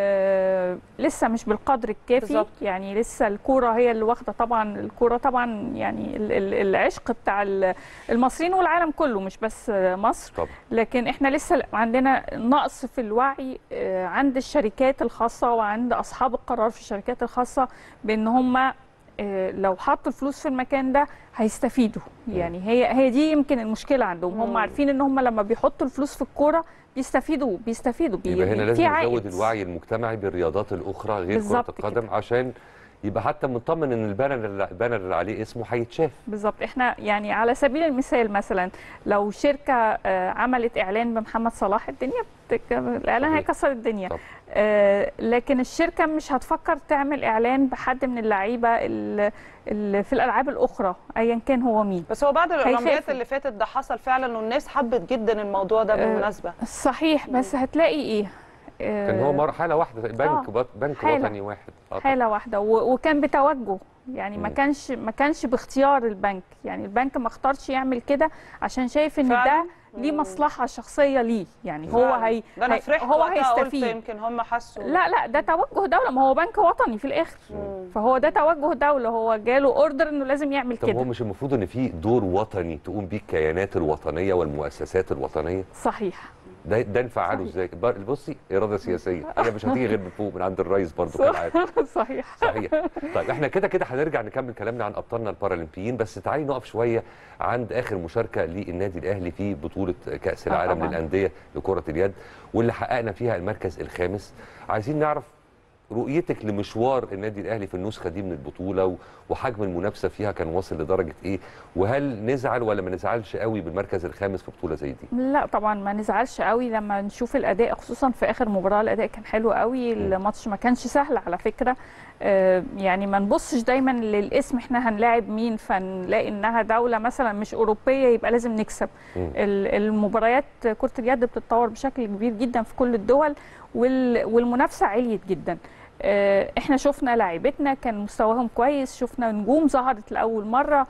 آه لسه مش بالقدر الكافي بالظبط. يعني لسه الكوره هي اللي واخده طبعا الكوره طبعا يعني ال- ال- العشق بتاع ال- المصريين والعالم كله مش بس آه، مصر طبعا لكن احنا لسه عندنا نقص في الوعي آه، عند الشركات الخاصه وعند اصحاب القرار في الشركات الخاصه بان هم آه، لو حطوا الفلوس في المكان ده هيستفيدوا يعني هي هي دي يمكن المشكله عندهم هم مم. عارفين ان هم لما بيحطوا الفلوس في الكوره بيستفيدوا بيستفيدوا بي- يبقى هنا في لازم عائد. نزود الوعي المجتمعي بالرياضات الاخرى غير كره بالظبط القدم كده. عشان يبقى حتى مطمن ان البانر اللي البانر اللي عليه اسمه هيتشاف بالظبط احنا يعني على سبيل المثال مثلا لو شركه آه، عملت اعلان بمحمد صلاح الدنيا بتك... الاعلان صحيح. هيكسر الدنيا طب. آه، لكن الشركه مش هتفكر تعمل اعلان بحد من اللعيبه ال- ال- في الالعاب الاخرى ايا كان هو مين بس هو بعد الاولمبياد هيخافوا. اللي فاتت ده حصل فعلا والناس حبت جدا الموضوع ده آه، بالمناسبه صحيح بس هتلاقي ايه آه، كان هو مر- حاله واحده بنك آه، بط- بنك حالة. وطني واحد آه، حاله واحده و- وكان بتوجه يعني ما مم. كانش ما كانش باختيار البنك يعني البنك ما اختارش يعمل كده عشان شايف ان فعلاً؟ ده ليه مصلحه شخصيه ليه يعني هو فعلاً. هي ده انا هي- فرحت هو وقتها قلت هيستفيد يمكن هم حسوا لا لا ده توجه دوله ما هو بنك وطني في الاخر مم. فهو ده توجه دوله هو جاله اوردر انه لازم يعمل طب هو كده مش المفروض ان في دور وطني تقوم بيه الكيانات الوطنيه والمؤسسات الوطنيه صحيح ده ده نفعله صحيح. ازاي بر- بصي اراده سياسيه هي مش هتيجي غير من فوق من عند الرئيس برضه صح. كالعاده صحيح صحيح طيب احنا كده كده هنرجع نكمل كلامنا عن ابطالنا البارالمبيين بس تعالي نقف شويه عند اخر مشاركه للنادي الاهلي في بطوله كاس آه العالم طبعاً. للانديه لكره اليد واللي حققنا فيها المركز الخامس عايزين نعرف رؤيتك لمشوار النادي الاهلي في النسخه دي من البطوله و- وحجم المنافسه فيها كان واصل لدرجه ايه وهل نزعل ولا ما نزعلش قوي بالمركز الخامس في بطوله زي دي لا طبعا ما نزعلش قوي لما نشوف الاداء خصوصا في اخر مباراه الاداء كان حلو قوي الماتش ما كانش سهل على فكره آه، يعني ما نبصش دايما للاسم احنا هنلاعب مين فنلاقي انها دوله مثلا مش اوروبيه يبقى لازم نكسب مم. ال- المباريات كره اليد بتتطور بشكل كبير جدا في كل الدول وال- والمنافسه عليت جدا آه، احنا شفنا لاعيبتنا كان مستواهم كويس شفنا نجوم ظهرت لاول مره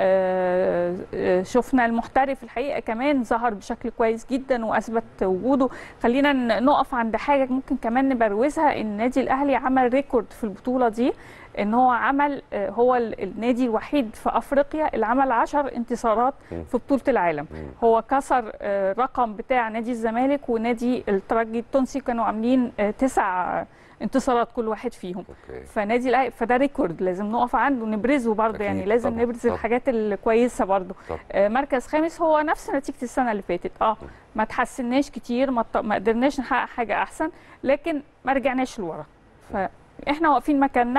آه، آه، شفنا المحترف الحقيقه كمان ظهر بشكل كويس جدا واثبت وجوده خلينا ن- نقف عند حاجه ممكن كمان نبروزها ان النادي الاهلي عمل ريكورد في البطوله دي ان هو عمل آه، هو ال- النادي الوحيد في افريقيا اللي عمل 10 انتصارات مم. في بطوله العالم مم. هو كسر آه، رقم بتاع نادي الزمالك ونادي الترجي التونسي كانوا عاملين آه، تسع انتصارات كل واحد فيهم اوكي فنادي الاهلي فده ريكورد لازم نقف عنده ونبرزه برضه أكيد، يعني لازم طبعاً، نبرز طبعاً. الحاجات الكويسه برضه طبعاً. آه، مركز خامس هو نفس نتيجه السنه اللي فاتت اه ما تحسناش كتير ما, ط- ما قدرناش نحقق حاجه احسن لكن ما رجعناش لورا فاحنا واقفين مكاننا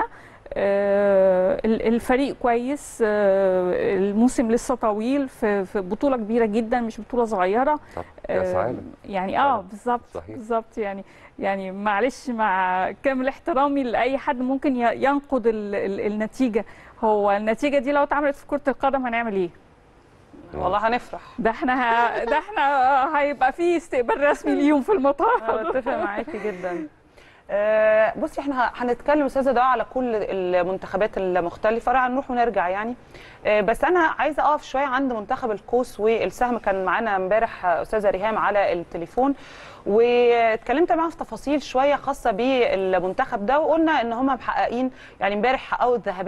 آه، ال- الفريق كويس آه، الموسم لسه طويل في في بطوله كبيره جدا مش بطوله صغيره طب كاس آه، عالم يعني اه طبعاً. بالظبط صحيح. بالظبط يعني يعني معلش مع كامل احترامي لاي حد ممكن ي- ينقد ال ال النتيجه هو النتيجه دي لو اتعملت في كره القدم هنعمل ايه والله هنفرح ده احنا ه... ده احنا هيبقى في استقبال رسمي ليهم في انا المطار بتفق معاكي جدا آه، بصي احنا ه- هنتكلم استاذه دعاء على كل المنتخبات المختلفه راح نروح ونرجع يعني آه، بس انا عايزه اقف شويه عند منتخب القوس والسهم كان معانا امبارح آه، استاذه ريهام على التليفون واتكلمت معاها في تفاصيل شويه خاصه بالمنتخب ده وقلنا ان هم محققين يعني امبارح حققوا الذهبيه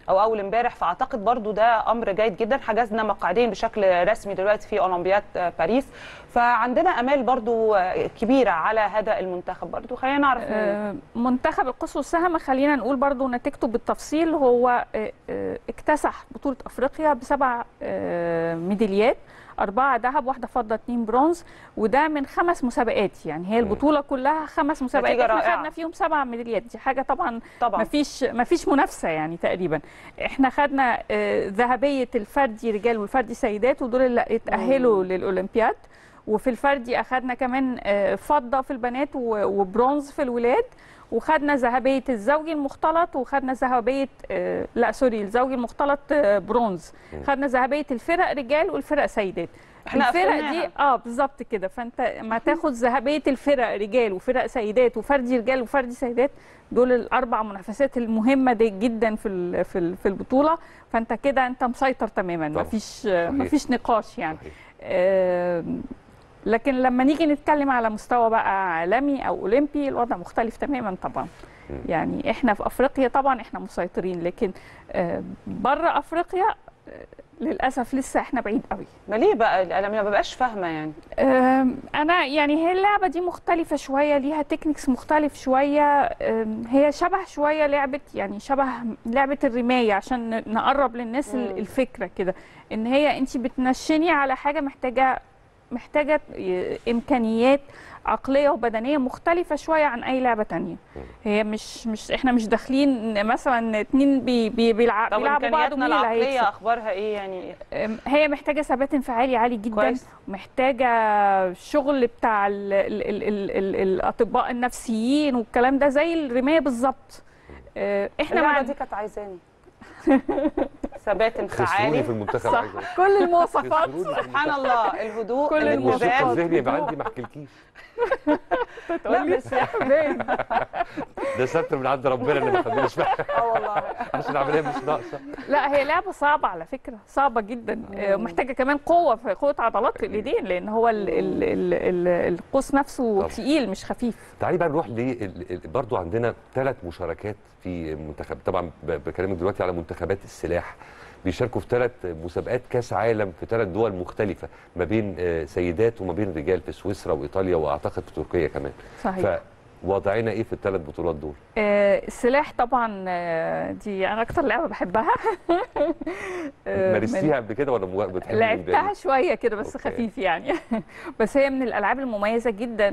او اول امبارح فاعتقد برضو ده امر جيد جدا حجزنا مقعدين بشكل رسمي دلوقتي في اولمبياد آه، باريس فعندنا امال برضو آه، كبيره على هذا المنتخب برضو خلينا نعرف منه. آه، منتخب القوس والسهم خلينا نقول برضو نتيجته بالتفصيل هو آه، آه، اكتسح بطولة أفريقيا بسبع آه، ميداليات أربعة ذهب واحدة فضة اتنين برونز وده من خمس مسابقات يعني هي البطولة كلها خمس مسابقات نتيجة احنا رائعة. خدنا فيهم سبع ميداليات دي حاجة طبعا طبعا مفيش مفيش منافسه يعني تقريبا احنا خدنا آه، ذهبيه الفردي رجال والفردي سيدات ودول اللي اتاهلوا للاولمبياد وفي الفردي اخدنا كمان آه، فضه في البنات و- وبرونز في الولاد وخدنا ذهبيه الزوجي المختلط وخدنا ذهبيه آه، لا سوري الزوجي المختلط آه، برونز خدنا ذهبيه الفرق رجال والفرق سيدات إحنا الفرق قفلناها. دي اه بالظبط كده فانت ما تاخد ذهبيه الفرق رجال وفرق سيدات وفردي رجال وفردي سيدات دول الاربع منافسات المهمه دي جدا في ال- في ال- في البطوله فانت كده انت مسيطر تماما طبعا. مفيش مفيش نقاش يعني صحيح. آم، لكن لما نيجي نتكلم على مستوى بقى عالمي او اولمبي الوضع مختلف تماما طبعا يعني احنا في افريقيا طبعا احنا مسيطرين لكن بره افريقيا آه، للاسف لسه احنا بعيد قوي ما ليه بقى انا ما ببقاش فاهمه يعني أم، انا يعني هي اللعبه دي مختلفه شويه ليها تكنيكس مختلف شويه أم، هي شبه شويه لعبه يعني شبه لعبه الرمايه عشان ن- نقرب للناس ال- مم. الفكره كده ان هي انت بتنشني على حاجه محتاجه محتاجه ي- امكانيات عقليه وبدنيه مختلفه شويه عن اي لعبه تانية هي مش مش احنا مش داخلين مثلا اتنين بي بي بيلعب طب بيلعبوا بعض امكانياتنا ومين اللي هيكسب العقليه اخبارها ايه يعني أم، هي محتاجه ثبات انفعالي عالي جدا كويس. محتاجه شغل بتاع ال ال ال ال ال الاطباء النفسيين والكلام ده زي الرمايه بالظبط أه، احنا اللعبه مع دي كانت عايزاني ثبات خسروني انفعالي في المنتخب صح عايز أقول. كل المواصفات خسروني في سبحان المنتخب. الله الهدوء كل الموسيقى الانتباه الذهني يبقى عندي ما احكيلكيش لا بس ده ستر من عند ربنا اللي ما خدناش بالنا اه والله عشان العمليه مش ناقصه لا هي لعبه صعبه على فكره صعبه جدا أه، ومحتاجه كمان قوه في قوه عضلات في الايدين لان هو ال ال ال ال القوس نفسه طبعا. تقيل مش خفيف تعالي بقى نروح ل برضو عندنا ثلاث مشاركات في منتخب طبعا ب- بكلمك دلوقتي على منتخبات السلاح بيشاركوا في ثلاث مسابقات كاس عالم في ثلاث دول مختلفه ما بين آه، سيدات وما بين رجال في سويسرا وايطاليا واعتقد في تركيا كمان صحيح فوضعنا ايه في الثلاث بطولات دول آه، السلاح طبعا آه، دي انا اكتر لعبه بحبها آه، من- مارستيها قبل كده ولا مو- بتحبي من لعبتها بعيد؟ شويه كده بس أوكي. خفيف يعني بس هي من الالعاب المميزه جدا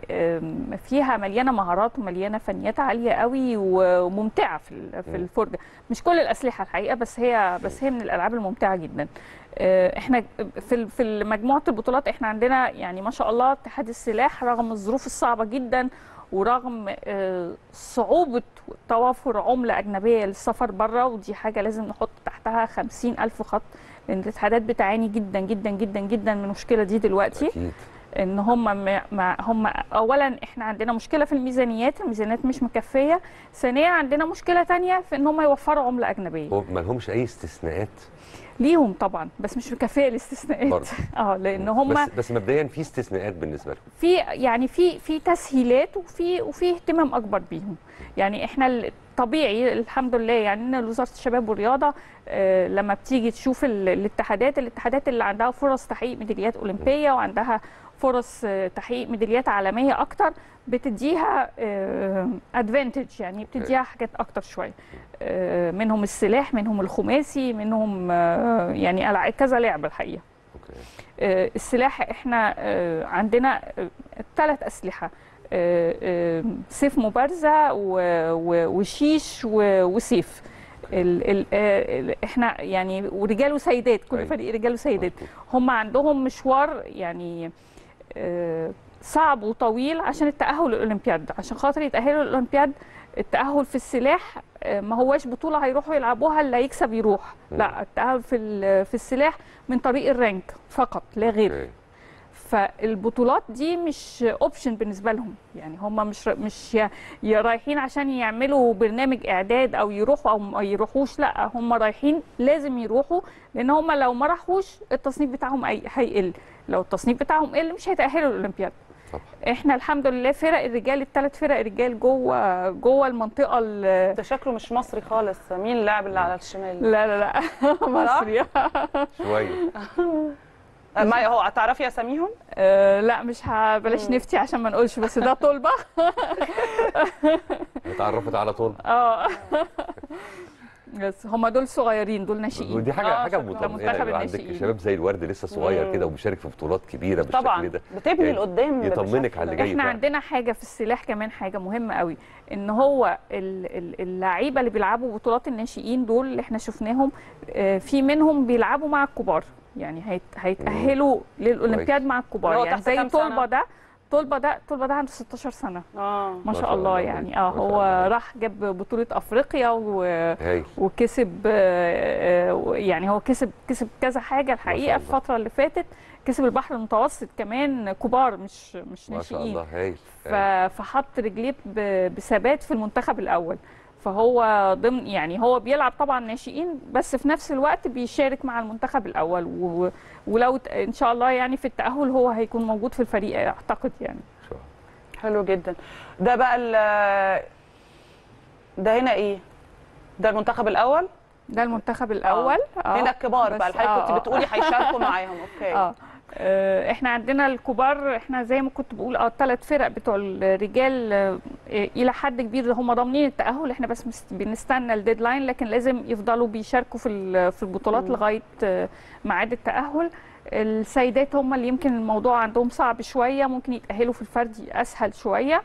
آم، فيها مليانه مهارات ومليانه فنيات عاليه قوي وممتعه في ال- في مم. الفرجه مش كل الاسلحه الحقيقه بس هي بس هي من الالعاب الممتعه جدا آه، احنا في ال- في مجموعه البطولات احنا عندنا يعني ما شاء الله اتحاد السلاح رغم الظروف الصعبه جدا ورغم آه، صعوبة توافر عملة أجنبية للسفر بره ودي حاجة لازم نحط تحتها خمسين ألف خط لأن الاتحادات بتعاني جدا جدا جدا جدا من المشكلة دي دلوقتي اكيد ان هم ما- ما هم اولا احنا عندنا مشكله في الميزانيات الميزانيات مش مكفيه ثانيا عندنا مشكله تانية في ان هم يوفروا عمله اجنبيه هو ما لهمش اي استثناءات ليهم طبعا بس مش مكفيه الاستثناءات برضه. اه لان هم بس بس مبدئيا في استثناءات بالنسبه لهم في يعني في في تسهيلات وفي وفي اهتمام اكبر بيهم يعني احنا ال- طبيعي الحمد لله يعني ان وزاره الشباب والرياضه آه، لما بتيجي تشوف ال- الاتحادات الاتحادات اللي عندها فرص تحقيق ميداليات اولمبيه وعندها فرص آه، تحقيق ميداليات عالميه اكتر بتديها ادفانتج يعني بتديها حاجات اكتر شويه آه، منهم السلاح منهم الخماسي منهم آه، يعني ألع- كذا لعبه الحقيقه اوكي آه، السلاح احنا آه، عندنا ثلاث اسلحه آه، آه، سيف مبارزه و- و- وشيش و- وسيف ال ال آه، ال- احنا يعني ورجال وسيدات كل أيوة. فريق رجال وسيدات مظبوط. هم عندهم مشوار يعني آه، صعب وطويل عشان التأهل للأولمبياد عشان خاطر يتأهلوا للأولمبياد التأهل في السلاح آه، ما هواش بطولة هيروحوا يلعبوها اللي هيكسب يروح مم. لا التأهل في ال- في السلاح من طريق الرانك فقط لا غير أوكي. فالبطولات دي مش اوبشن بالنسبه لهم يعني هم مش مش ي- ي- رايحين عشان يعملوا برنامج اعداد او يروحوا او ما يروحوش لا هم رايحين لازم يروحوا لان هم لو ما راحوش التصنيف بتاعهم أي- هيقل لو التصنيف بتاعهم قل مش هيتاهلوا للاولمبياد طبعا احنا الحمد لله فرق الرجال الثلاث فرق الرجال جوه جوه المنطقه ال- ده شكله مش مصري خالص مين اللاعب اللي على الشمال لا لا لا مصري شويه آه، ما هو تعرفي اساميهم آه، لا مش ه- بلاش نفتي عشان ما نقولش بس ده طلبه اتعرفت على طول اه بس هم دول صغيرين دول ناشئين ودي حاجه آه، حاجه شكله ده مطمئنه منتخب يبقى عندك الناشئين. شباب زي الورد لسه صغير مم. كده وبيشارك في بطولات كبيره بالشكل طبعا ده بتبني يعني لقدام يطمنك بشكل- على اللي جاي احنا فعلا. عندنا حاجه في السلاح كمان حاجه مهمه قوي ان هو ال- ال- اللعيبه اللي بيلعبوا بطولات الناشئين دول اللي احنا شفناهم آه، في منهم بيلعبوا مع الكبار يعني هيت- هيتاهلوا للاولمبياد مع اللي الكبار هو يعني تحت زي كام سنة؟ طلبه ده طلبه ده طلبه ده عنده 16 سنه اه ما شاء الله يعني اه ما شاء هو الله. راح جاب بطوله افريقيا و هايل وكسب آه، آه، يعني هو كسب كسب كذا حاجه الحقيقه في الله. الفتره اللي فاتت كسب البحر المتوسط كمان كبار مش مش ما شاء ناشئين الله هايل ف- هايل. فحط رجليه ب- بثبات في المنتخب الاول فهو ضمن يعني هو بيلعب طبعا ناشئين بس في نفس الوقت بيشارك مع المنتخب الاول و ولو ت- ان شاء الله يعني في التاهل هو هيكون موجود في الفريق اعتقد يعني إن شاء الله. حلو جدا ده بقى ال- ده هنا ايه ده المنتخب الاول ده المنتخب الاول آه. هنا الكبار بقى بس- اللي حضرتك آه، كنت بتقولي هيشاركوا معاهم اوكي اه آه، احنا عندنا الكبار احنا زي ما كنت بقول اه الثلاث فرق بتوع الرجال آه، الى حد كبير هم ضامنين التاهل احنا بس مست- بنستنى الديدلاين لكن لازم يفضلوا بيشاركوا في ال- في البطولات مم. لغايه آه، ميعاد التاهل السيدات هم اللي يمكن الموضوع عندهم صعب شويه ممكن يتاهلوا في الفردي اسهل شويه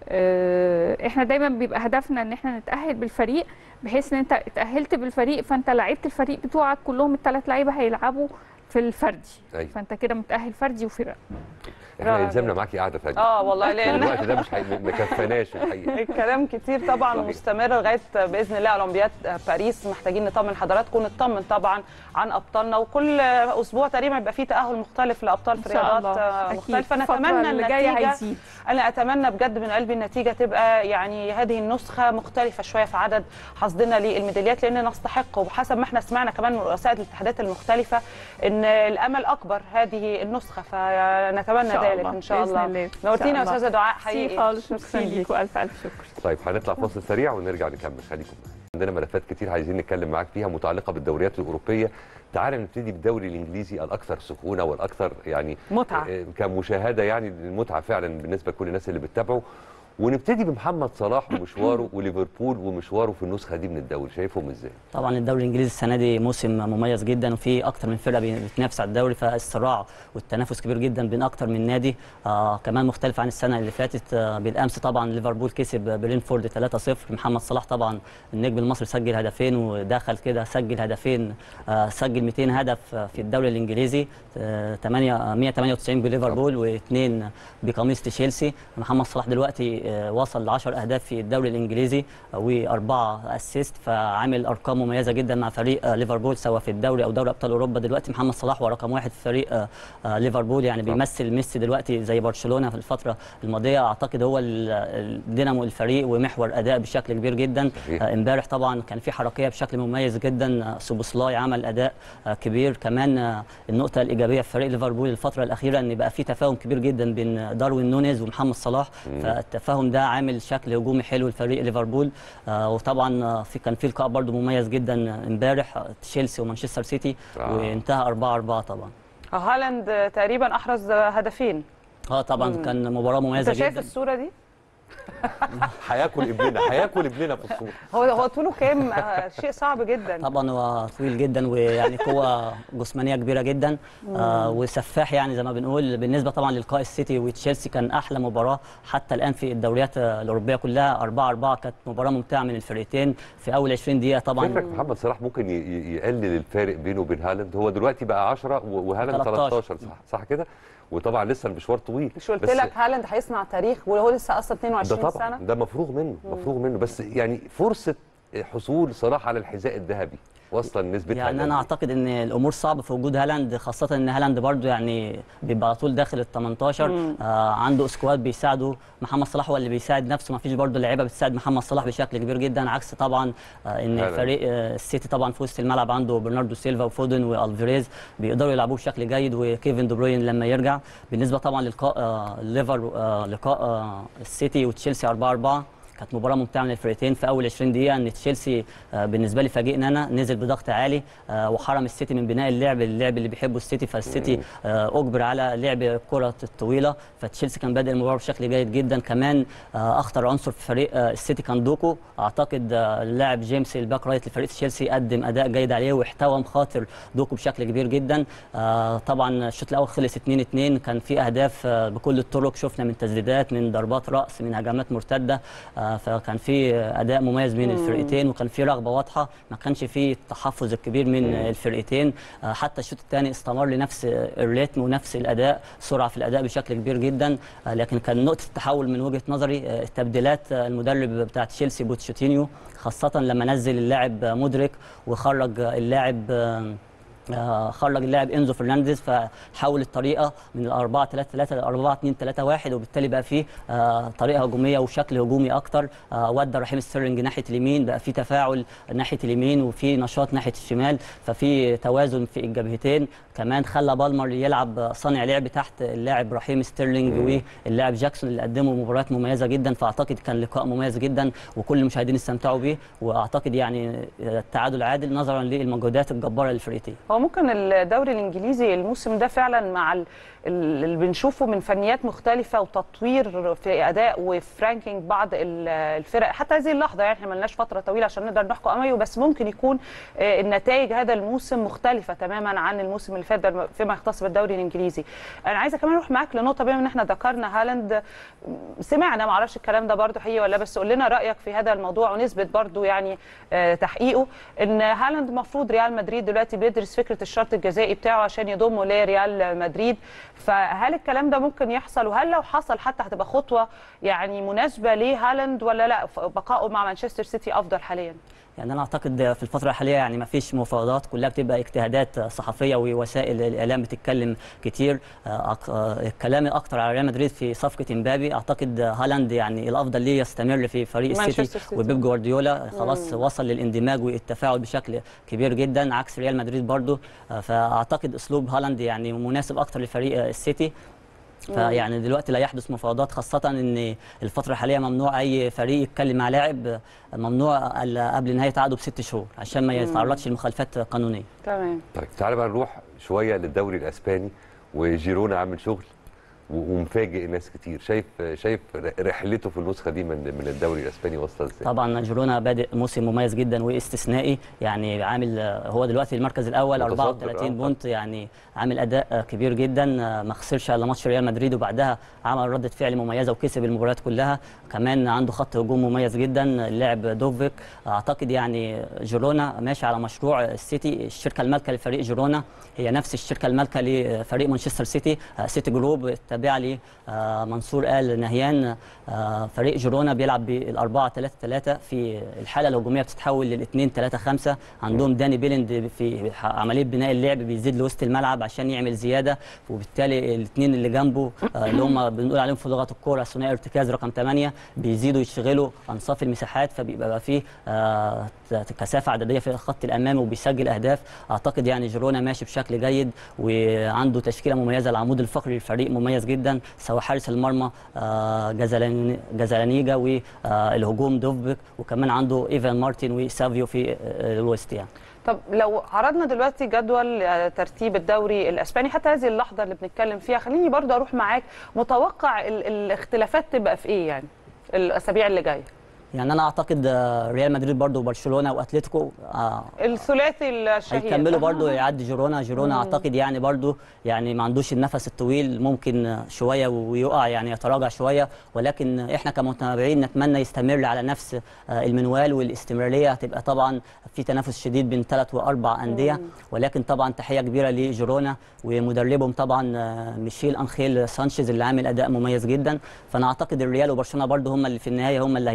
آه، احنا دايما بيبقى هدفنا ان احنا نتاهل بالفريق بحيث ان انت اتاهلت بالفريق فانت لعيبه الفريق بتوعك كلهم الثلاث لعيبه هيلعبوا في الفردي أيوة. فانت كده متاهل فردي وفرق احنا رائع يلزمنا جدا. معاكي قاعده ثانيه اه والله لان الوقت ده مش هي- ما كفناش الحقيقه الكلام كتير طبعا صحيح. مستمر لغايه باذن الله اولمبياد باريس محتاجين نطمن حضراتكم نطمن طبعا عن ابطالنا وكل اسبوع تقريبا يبقى في تاهل مختلف لابطال في إن شاء رياضات الله. آه، أكيد. مختلفه الفترة نتمنى اللي جاية النتيجه هيزيد. انا اتمنى بجد من قلبي النتيجه تبقى يعني هذه النسخه مختلفه شويه في عدد حصدنا للميداليات لان نستحق وبحسب ما احنا سمعنا كمان من رؤساء الاتحادات المختلفه ان الامل اكبر هذه النسخه فنتمنى ذلك ان شاء بإذن الله الله. إن نورتينا يا شاء الله. استاذه دعاء ميرسي حقيقي خالص شكراً ميرسي ليكي. ليكوا الف الف شكر طيب هنطلع فاصل سريع ونرجع نكمل خليكم معانا. عندنا ملفات كتير عايزين نتكلم معاك فيها متعلقه بالدوريات الاوروبيه تعال نبتدي بالدوري الانجليزي الاكثر سخونه والاكثر يعني متعة. آه، كمشاهده يعني المتعه فعلا بالنسبه لكل الناس اللي بتتابعه ونبتدي بمحمد صلاح ومشواره وليفربول ومشواره في النسخه دي من الدوري شايفهم ازاي؟ طبعا الدوري الانجليزي السنه دي موسم مميز جدا وفي اكتر من فرقه بي- بتنافس على الدوري فالصراع والتنافس كبير جدا بين اكتر من نادي آه كمان مختلف عن السنه اللي فاتت آه بالامس طبعا ليفربول كسب برينفورد 3-0 محمد صلاح طبعا النجم المصري سجل هدفين ودخل كده سجل هدفين آه سجل 200 هدف آه، في الدوري الانجليزي آه 8 198 بليفربول واثنين بقميص تشيلسي محمد صلاح دلوقتي آه، وصل ل 10 اهداف في الدوري الانجليزي آه، واربعه اسيست فعامل ارقام مميزه جدا مع فريق آه، ليفربول سواء في الدوري او دوري ابطال اوروبا دلوقتي محمد صلاح هو رقم واحد في فريق آه، آه، ليفربول يعني صح. بيمثل ميسي دلوقتي زي برشلونه في الفتره الماضيه اعتقد هو ال- الدينامو الفريق ومحور اداء بشكل كبير جدا صحيح. آه، امبارح طبعا كان في حركيه بشكل مميز جدا آه، سوبوسلاي عمل اداء آه، كبير كمان آه، النقطه الايجابيه في فريق ليفربول الفتره الاخيره ان بقى في تفاهم كبير جدا بين داروين نونيز ومحمد صلاح فالتفاهم ده عامل شكل هجومي حلو لفريق ليفربول آه، وطبعا آه، في كان في لقاء برضو مميز جدا امبارح آه، تشيلسي ومانشستر سيتي آه. وانتهى 4 4 طبعا هالاند تقريبا احرز هدفين اه طبعا كان مباراه مميزه انت شايف جدا الصوره دي هياكل ابننا هياكل ابننا في الصوره هو هو طوله كام آه، شيء صعب جدا طبعا هو طويل جدا ويعني قوه جسمانيه كبيره جدا آه وسفاح يعني زي ما بنقول بالنسبه طبعا للقاء السيتي وتشيلسي كان احلى مباراه حتى الان في الدوريات آه، الاوروبيه كلها 4 4 كانت مباراه ممتعه من الفرقتين في اول 20 دقيقه طبعا فكرك محمد صلاح ممكن ي- ي- يقلل الفارق بينه وبين هالاند هو دلوقتي بقى 10 و- وهالاند 13. 13 صح صح كده وطبعا لسه المشوار طويل مش قلت بس لك هالاند هيصنع تاريخ وهو لسه اصلا ده 22 طبعا سنه ده مفروغ منه مفروغ منه بس يعني فرصه حصول صلاح على الحذاء الذهبي واصله لنسبتها يعني قد انا إيه؟ اعتقد ان الامور صعبه في وجود هالاند خاصه ان هالاند برضو يعني بيبقى على طول داخل ال 18 آه عنده سكواد بيساعده محمد صلاح هو اللي بيساعد نفسه ما فيش برضو لعيبه بتساعد محمد صلاح بشكل كبير جدا عكس طبعا آه ان هالاند. فريق آه السيتي طبعا في وسط الملعب عنده برناردو سيلفا وفودن والفيريز بيقدروا يلعبوه بشكل جيد وكيفن دي بروين لما يرجع بالنسبه طبعا للقاء آه ليفر آه لقاء آه السيتي وتشيلسي 4 4 كانت مباراه ممتعه من الفرقتين في اول 20 دقيقه ان تشيلسي آه، بالنسبه لي فاجئنا انا نزل بضغط عالي آه، وحرم السيتي من بناء اللعب اللعب اللي بيحبه السيتي فالسيتي آه، اجبر على لعب الكره الطويله فتشيلسي كان بادئ المباراه بشكل جيد جدا كمان آه، اخطر عنصر في فريق آه، السيتي كان دوكو اعتقد آه، اللاعب جيمس الباك رايت لفريق تشيلسي قدم اداء جيد عليه واحتوى مخاطر دوكو بشكل كبير جدا آه، طبعا الشوط الاول خلص 2 2 كان في اهداف آه، بكل الطرق شفنا من تسديدات من ضربات راس من هجمات مرتده آه، فكان في اداء مميز من الفرقتين وكان في رغبه واضحه ما كانش في التحفظ الكبير من الفرقتين آه، حتى الشوط الثاني استمر لنفس الريتم ونفس الاداء سرعه في الاداء بشكل كبير جدا آه، لكن كان نقطه التحول من وجهه نظري آه، تبديلات آه، المدرب بتاع تشيلسي بوتشوتينيو خاصه لما نزل اللاعب آه، مدرك وخرج آه، اللاعب آه، آه، خرج اللاعب انزو فرنانديز فحول الطريقه من ال 4 3 3 ل 4 2 3 1 وبالتالي بقى فيه آه، طريقه هجوميه وشكل هجومي اكتر آه، ودى رحيم ستيرلينج ناحيه اليمين بقى في تفاعل ناحيه اليمين وفي نشاط ناحيه الشمال ففي توازن في الجبهتين كمان خلى بالمر يلعب صانع لعب تحت اللاعب رحيم ستيرلينج واللاعب جاكسون اللي قدموا مباريات مميزه جدا فاعتقد كان لقاء مميز جدا وكل المشاهدين استمتعوا بيه واعتقد يعني التعادل عادل نظرا للمجهودات الجباره للفرقتين هو ممكن الدوري الانجليزي الموسم ده فعلا مع ال- ال- اللي بنشوفه من فنيات مختلفه وتطوير في اداء وفي رانكينج بعض ال- الفرق حتى هذه اللحظه يعني احنا ما لناش فتره طويله عشان نقدر نحكم اميه بس ممكن يكون آه، النتائج هذا الموسم مختلفه تماما عن الموسم اللي فات ده فيما يختص بالدوري الانجليزي انا عايزه كمان اروح معاك لنقطه بما ان احنا ذكرنا هالاند سمعنا ما اعرفش الكلام ده برضو حقيقي ولا بس قول لنا رايك في هذا الموضوع ونسبه برضو يعني آه، تحقيقه ان هالاند المفروض ريال مدريد دلوقتي بيدرس فكره الشرط الجزائي بتاعه عشان يضمه لريال مدريد فهل الكلام ده ممكن يحصل وهل لو حصل حتى هتبقى خطوه يعني مناسبه لهالاند ولا لا ف- بقائه مع مانشستر سيتي افضل حاليا يعني انا اعتقد في الفتره الحاليه يعني ما فيش مفاوضات كلها بتبقى اجتهادات صحفيه ووسائل الاعلام بتتكلم كتير آه، أك- آه، الكلام اكتر على ريال مدريد في صفقه امبابي اعتقد هالاند يعني الافضل ليه يستمر في فريق مانشستر السيتي سيتي. وبيب جوارديولا خلاص وصل للاندماج والتفاعل بشكل كبير جدا عكس ريال مدريد برضو آه، فاعتقد اسلوب هالاند يعني مناسب اكتر لفريق آه، السيتي فيعني دلوقتي لا يحدث مفاوضات خاصة ان الفترة الحالية ممنوع اي فريق يتكلم مع لاعب ممنوع الا قبل نهاية عقده بست شهور عشان ما يتعرضش لمخالفات قانونية. تمام طيب تعالى بقى نروح شويه للدوري الاسباني وجيرونا عامل شغل و- ومفاجئ ناس كتير شايف شايف رحلته في النسخه دي من من الدوري الاسباني واصله ازاي طبعا جيرونا بادئ موسم مميز جدا واستثنائي يعني عامل هو دلوقتي المركز الاول متصدر، 34 آه. بونت يعني عامل اداء كبير جدا ما خسرش الا ماتش ريال مدريد وبعدها عمل رده فعل مميزه وكسب المباريات كلها كمان عنده خط هجوم مميز جدا اللاعب دوفيك اعتقد يعني جيرونا ماشي على مشروع السيتي الشركه المالكه لفريق جيرونا هي نفس الشركه المالكه لفريق مانشستر سيتي آه، سيتي جروب التابعه لمنصور ال نهيان آه، فريق جيرونا بيلعب بالأربعة 3 3 في الحالة الهجومية بتتحول للاثنين 3 5 عندهم داني بيلند في عملية بناء اللعب بيزيد لوسط الملعب عشان يعمل زيادة وبالتالي الاثنين اللي جنبه آه، اللي هم بنقول عليهم في لغة الكورة ثنائي ارتكاز رقم 8 بيزيدوا يشغلوا أنصاف المساحات فبيبقى بقى فيه آه، كثافة عددية في الخط الأمامي وبيسجل أهداف أعتقد يعني جيرونا ماشي بشكل جيد وعنده تشكيلة مميزة العمود الفقري للفريق مميز جدا سواء حارس المرمى آه، جزلان- جزلانيجا والهجوم دوفبك وكمان عنده ايفان مارتن وسافيو في آه، الوسط يعني طب لو عرضنا دلوقتي جدول آه، ترتيب الدوري الاسباني حتى هذه اللحظه اللي بنتكلم فيها خليني برضه اروح معاك متوقع ال- الاختلافات تبقى في ايه يعني الاسابيع اللي جايه يعني انا اعتقد آه، ريال مدريد برضو وبرشلونه واتلتيكو آه، الثلاثي الشهير هيكملوا برضو يعدي جيرونا جيرونا اعتقد يعني برضو يعني ما عندوش النفس الطويل ممكن شويه ويقع يعني يتراجع شويه ولكن احنا كمتابعين نتمنى يستمر على نفس آه، المنوال والاستمراريه هتبقى طبعا في تنافس شديد بين ثلاث واربع انديه ولكن طبعا تحيه كبيره لجيرونا ومدربهم طبعا آه، ميشيل انخيل سانشيز اللي عامل اداء مميز جدا فانا اعتقد الريال وبرشلونه برضو هم اللي في النهايه هم اللي هينافسوا يعني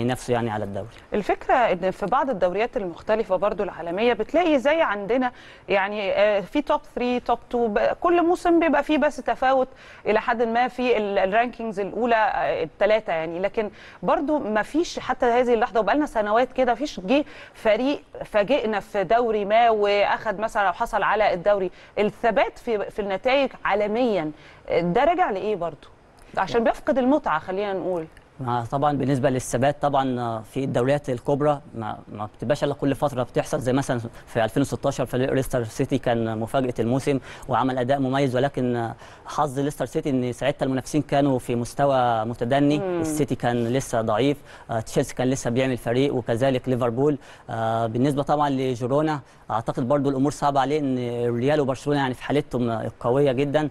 يعني على الدوري الفكره ان في بعض الدوريات المختلفه برضو العالميه بتلاقي زي عندنا يعني آه، في توب 3 توب 2 ب- كل موسم بيبقى فيه بس تفاوت الى حد ما في ال- الرانكينجز الاولى الثلاثه يعني لكن برضو ما فيش حتى هذه اللحظه وبقالنا سنوات كده ما فيش جه فريق فاجئنا في دوري ما واخد مثلا او حصل على الدوري الثبات في في النتائج عالميا آه، ده راجع لايه برضو عشان بيفقد المتعه خلينا نقول مع- طبعا بالنسبه للثبات طبعا في الدوريات الكبرى ما, ما بتبقاش الا كل فتره بتحصل زي مثلا في 2016 فريق ليستر سيتي كان مفاجاه الموسم وعمل اداء مميز ولكن حظ ليستر سيتي ان ساعتها المنافسين كانوا في مستوى متدني السيتي كان لسه ضعيف آه، تشيلسي كان لسه بيعمل فريق وكذلك ليفربول آه، بالنسبه طبعا لجيرونا اعتقد برضو الامور صعبه عليه ان الريال وبرشلونه يعني في حالتهم القويه جدا